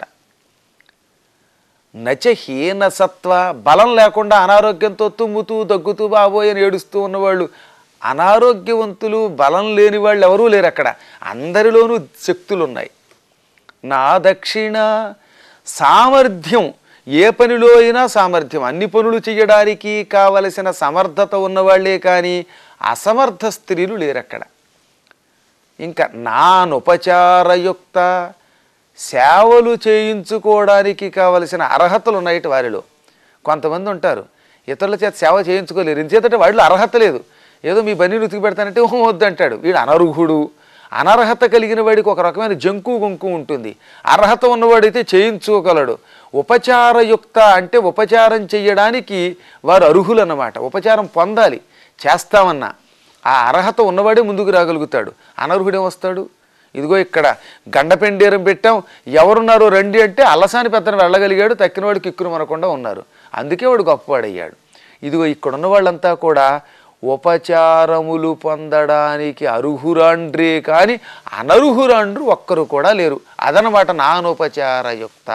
నచ హీన సత్వ బలం లేకుండా అనారోగ్యంతో తుమ్ముతూ దగ్గుతూ బాబోయ్ అని ఏడుస్తూ ఉన్నవాళ్ళు అనారోగ్యవంతులు బలం లేని వాళ్ళు ఎవరూ లేరు అక్కడ అందరిలోనూ శక్తులు ఉన్నాయి నా దక్షిణ సామర్థ్యం ఏ పనిలో అయినా సామర్థ్యం అన్ని పనులు చేయడానికి కావలసిన సమర్థత ఉన్నవాళ్లే కానీ అసమర్థ స్త్రీలు లేరు అక్కడ ఇంకా నానుపచారయుక్త సేవలు చేయించుకోవడానికి కావలసిన అర్హతలు ఉన్నాయి వారిలో కొంతమంది ఉంటారు ఇతరుల చేత సేవ చేయించుకోలేరు ఎందుచేతంటే వాళ్ళు అర్హత లేదు ఏదో మీ బన్నీ ఉతికి పెడతానంటే "ఓహో, వద్దంటాడు వీడు అనర్హుడు అనర్హత కలిగిన వాడికి ఒక రకమైన జంకు గొంకు ఉంటుంది అర్హత ఉన్నవాడైతే చేయించుకోగలడు ఉపచారయుక్త అంటే ఉపచారం చెయ్యడానికి వారు అర్హులు అన్నమాట ఉపచారం పొందాలి చేస్తామన్నా ఆ అర్హత ఉన్నవాడే ముందుకు రాగలుగుతాడు అనర్హుడే వస్తాడు ఇదిగో ఇక్కడ గండపెండేరం పెట్టాం ఎవరున్నారో రండి అంటే అల్లసాని పెద్దను వెళ్ళగలిగాడు తక్కిన వాడు కిక్కురు మనకుండా ఉన్నారు అందుకే వాడు గొప్పవాడయ్యాడు ఇదిగో ఇక్కడ ఉన్న వాళ్ళంతా కూడా ఉపచారములు పొందడానికి అర్హురాండ్రే కానీ అనర్హురాండ్రు ఒక్కరు కూడా లేరు అదనమాట నానుపచారయుక్త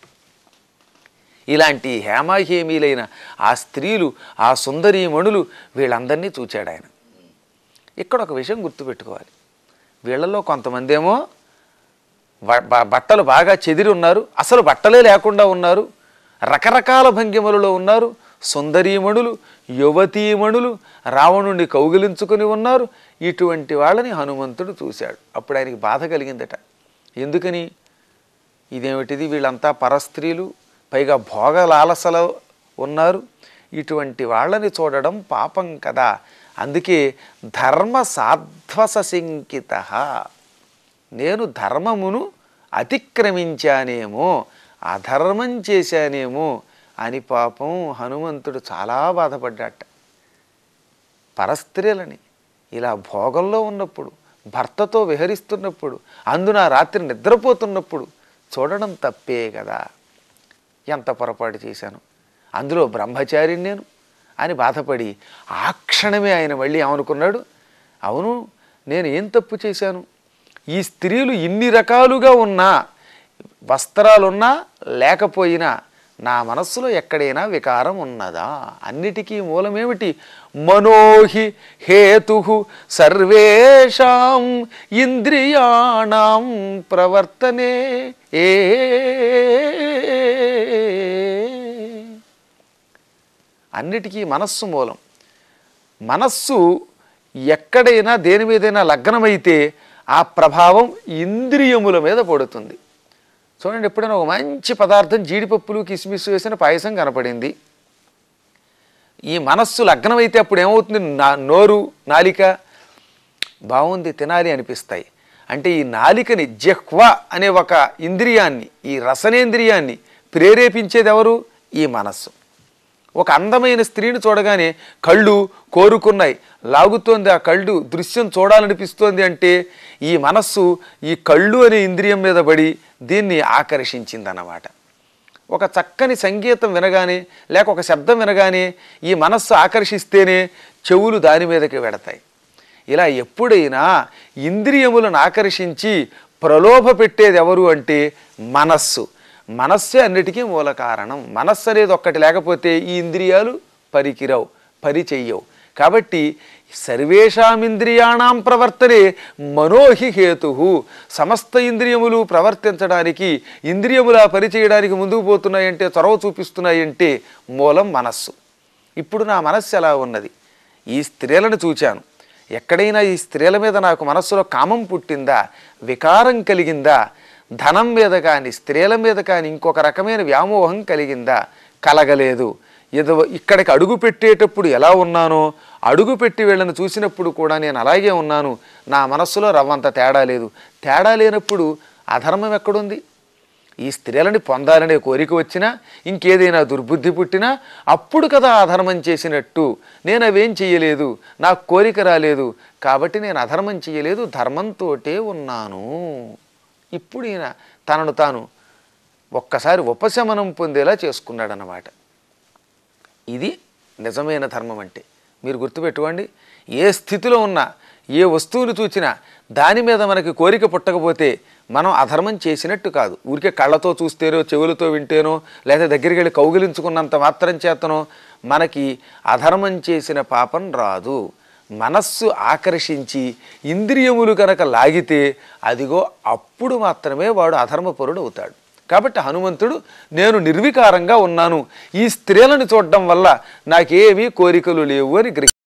ఇలాంటి హేమాహేమీలైన ఆ స్త్రీలు ఆ సుందరీమణులు వీళ్ళందరినీ చూచాడు ఆయన ఇక్కడ ఒక విషయం గుర్తుపెట్టుకోవాలి వీళ్ళలో కొంతమంది ఏమో బ- బ- బట్టలు బాగా చెదిరి ఉన్నారు అసలు బట్టలే లేకుండా ఉన్నారు రకరకాల భంగిమలలో ఉన్నారు సుందరీమణులు యువతీమణులు రావణుణ్ణి కౌగిలించుకుని ఉన్నారు ఇటువంటి వాళ్ళని హనుమంతుడు చూశాడు అప్పుడు ఆయనకి బాధ కలిగిందట ఎందుకని ఇదేమిటిది వీళ్ళంతా పరస్త్రీలు పైగా భోగలాలసలో ఉన్నారు ఇటువంటి వాళ్ళని చూడడం పాపం కదా అందుకే ధర్మ సాధ్వసశంకిత నేను ధర్మమును అతిక్రమించానేమో అధర్మం చేశానేమో అని పాపం హనుమంతుడు చాలా బాధపడ్డాట పరస్త్రీలని ఇలా భోగంలో ఉన్నప్పుడు భర్తతో విహరిస్తున్నప్పుడు అందున రాత్రి నిద్రపోతున్నప్పుడు చూడడం తప్పే కదా ఎంత పొరపాటు చేశాను అందులో బ్రహ్మచారిని నేను అని బాధపడి ఆ క్షణమే ఆయన మళ్ళీ ఏమనుకున్నాడు అవును నేను ఏం తప్పు చేశాను ఈ స్త్రీలు ఇన్ని రకాలుగా ఉన్నా వస్త్రాలున్నా లేకపోయినా నా మనస్సులో ఎక్కడైనా వికారం ఉన్నదా అన్నిటికీ మూలమేమిటి మనోహి హేతు సర్వేషాం ఇంద్రియాణం ప్రవర్తనే ఏ అన్నిటికీ మనస్సు మూలం మనస్సు ఎక్కడైనా దేని మీదైనా లగ్నమైతే ఆ ప్రభావం ఇంద్రియముల మీద పడుతుంది చూడండి ఎప్పుడైనా ఒక మంచి పదార్థం జీడిపప్పులు కిస్మిస్ వేసిన పాయసం కనపడింది ఈ మనస్సు లగ్నమైతే అప్పుడు ఏమవుతుంది నా నోరు నాలిక బాగుంది తినాలి అనిపిస్తాయి అంటే ఈ నాలికని జహ్వ అనే ఒక ఇంద్రియాన్ని ఈ రసనేంద్రియాన్ని ప్రేరేపించేది ఎవరు ఈ మనస్సు ఒక అందమైన స్త్రీని చూడగానే కళ్ళు కోరుకున్నాయి లాగుతోంది ఆ కళ్ళు దృశ్యం చూడాలనిపిస్తోంది అంటే ఈ మనస్సు ఈ కళ్ళు అనే ఇంద్రియం మీద పడి దీన్ని ఆకర్షించిందన్నమాట ఒక చక్కని సంగీతం వినగానే లేక ఒక శబ్దం వినగానే ఈ మనస్సు ఆకర్షిస్తేనే చెవులు దాని మీదకి వెడతాయి ఇలా ఎప్పుడైనా ఇంద్రియములను ఆకర్షించి ప్రలోభ పెట్టేది ఎవరు అంటే మనస్సు మనస్సే అన్నిటికీ మూల కారణం మనస్సు అనేది ఒక్కటి లేకపోతే ఈ ఇంద్రియాలు పరికిరావు పని చెయ్యవు కాబట్టి సర్వేషామింద్రియాణం ప్రవర్తనే మనోహి హేతు సమస్త ఇంద్రియములు ప్రవర్తించడానికి ఇంద్రియములా పనిచేయడానికి ముందుకు పోతున్నాయంటే చొరవ చూపిస్తున్నాయంటే మూలం మనస్సు ఇప్పుడు నా మనస్సు ఎలా ఉన్నది ఈ స్త్రీలను చూచాను ఎక్కడైనా ఈ స్త్రీల మీద నాకు మనస్సులో కామం పుట్టిందా వికారం కలిగిందా ధనం మీద కానీ స్త్రీల మీద కానీ ఇంకొక రకమైన వ్యామోహం కలిగిందా కలగలేదు ఏదో ఇక్కడికి అడుగు పెట్టేటప్పుడు ఎలా ఉన్నానో అడుగు పెట్టి వీళ్ళని చూసినప్పుడు కూడా నేను అలాగే ఉన్నాను నా మనస్సులో రవ్వంత తేడా లేదు తేడా లేనప్పుడు అధర్మం ఎక్కడుంది ఈ స్త్రీలని పొందాలనే కోరిక వచ్చినా ఇంకేదైనా దుర్బుద్ధి పుట్టినా అప్పుడు కదా అధర్మం చేసినట్టు నేను అవేం చెయ్యలేదు నాకు కోరిక రాలేదు కాబట్టి నేను అధర్మం చెయ్యలేదు ధర్మంతోటే ఉన్నాను ఇప్పుడు ఈయన తనను తాను ఒక్కసారి ఉపశమనం పొందేలా చేసుకున్నాడన్నమాట ఇది నిజమైన ధర్మం అంటే మీరు గుర్తుపెట్టుకోండి ఏ స్థితిలో ఉన్నా ఏ వస్తువులు చూచినా దాని మీద మనకి కోరిక పుట్టకపోతే మనం అధర్మం చేసినట్టు కాదు ఊరికే కళ్ళతో చూస్తేనో చెవులతో వింటేనో లేదా దగ్గరికి వెళ్ళి కౌగిలించుకున్నంత మాత్రం చేతనో మనకి అధర్మం చేసిన పాపం రాదు మనస్సు ఆకర్షించి ఇంద్రియములు కనుక లాగితే అదిగో అప్పుడు మాత్రమే వాడు అధర్మపరుడు అవుతాడు కాబట్టి హనుమంతుడు నేను నిర్వికారంగా ఉన్నాను ఈ స్త్రీలను చూడడం వల్ల నాకేమీ కోరికలు లేవు అని గ్రహి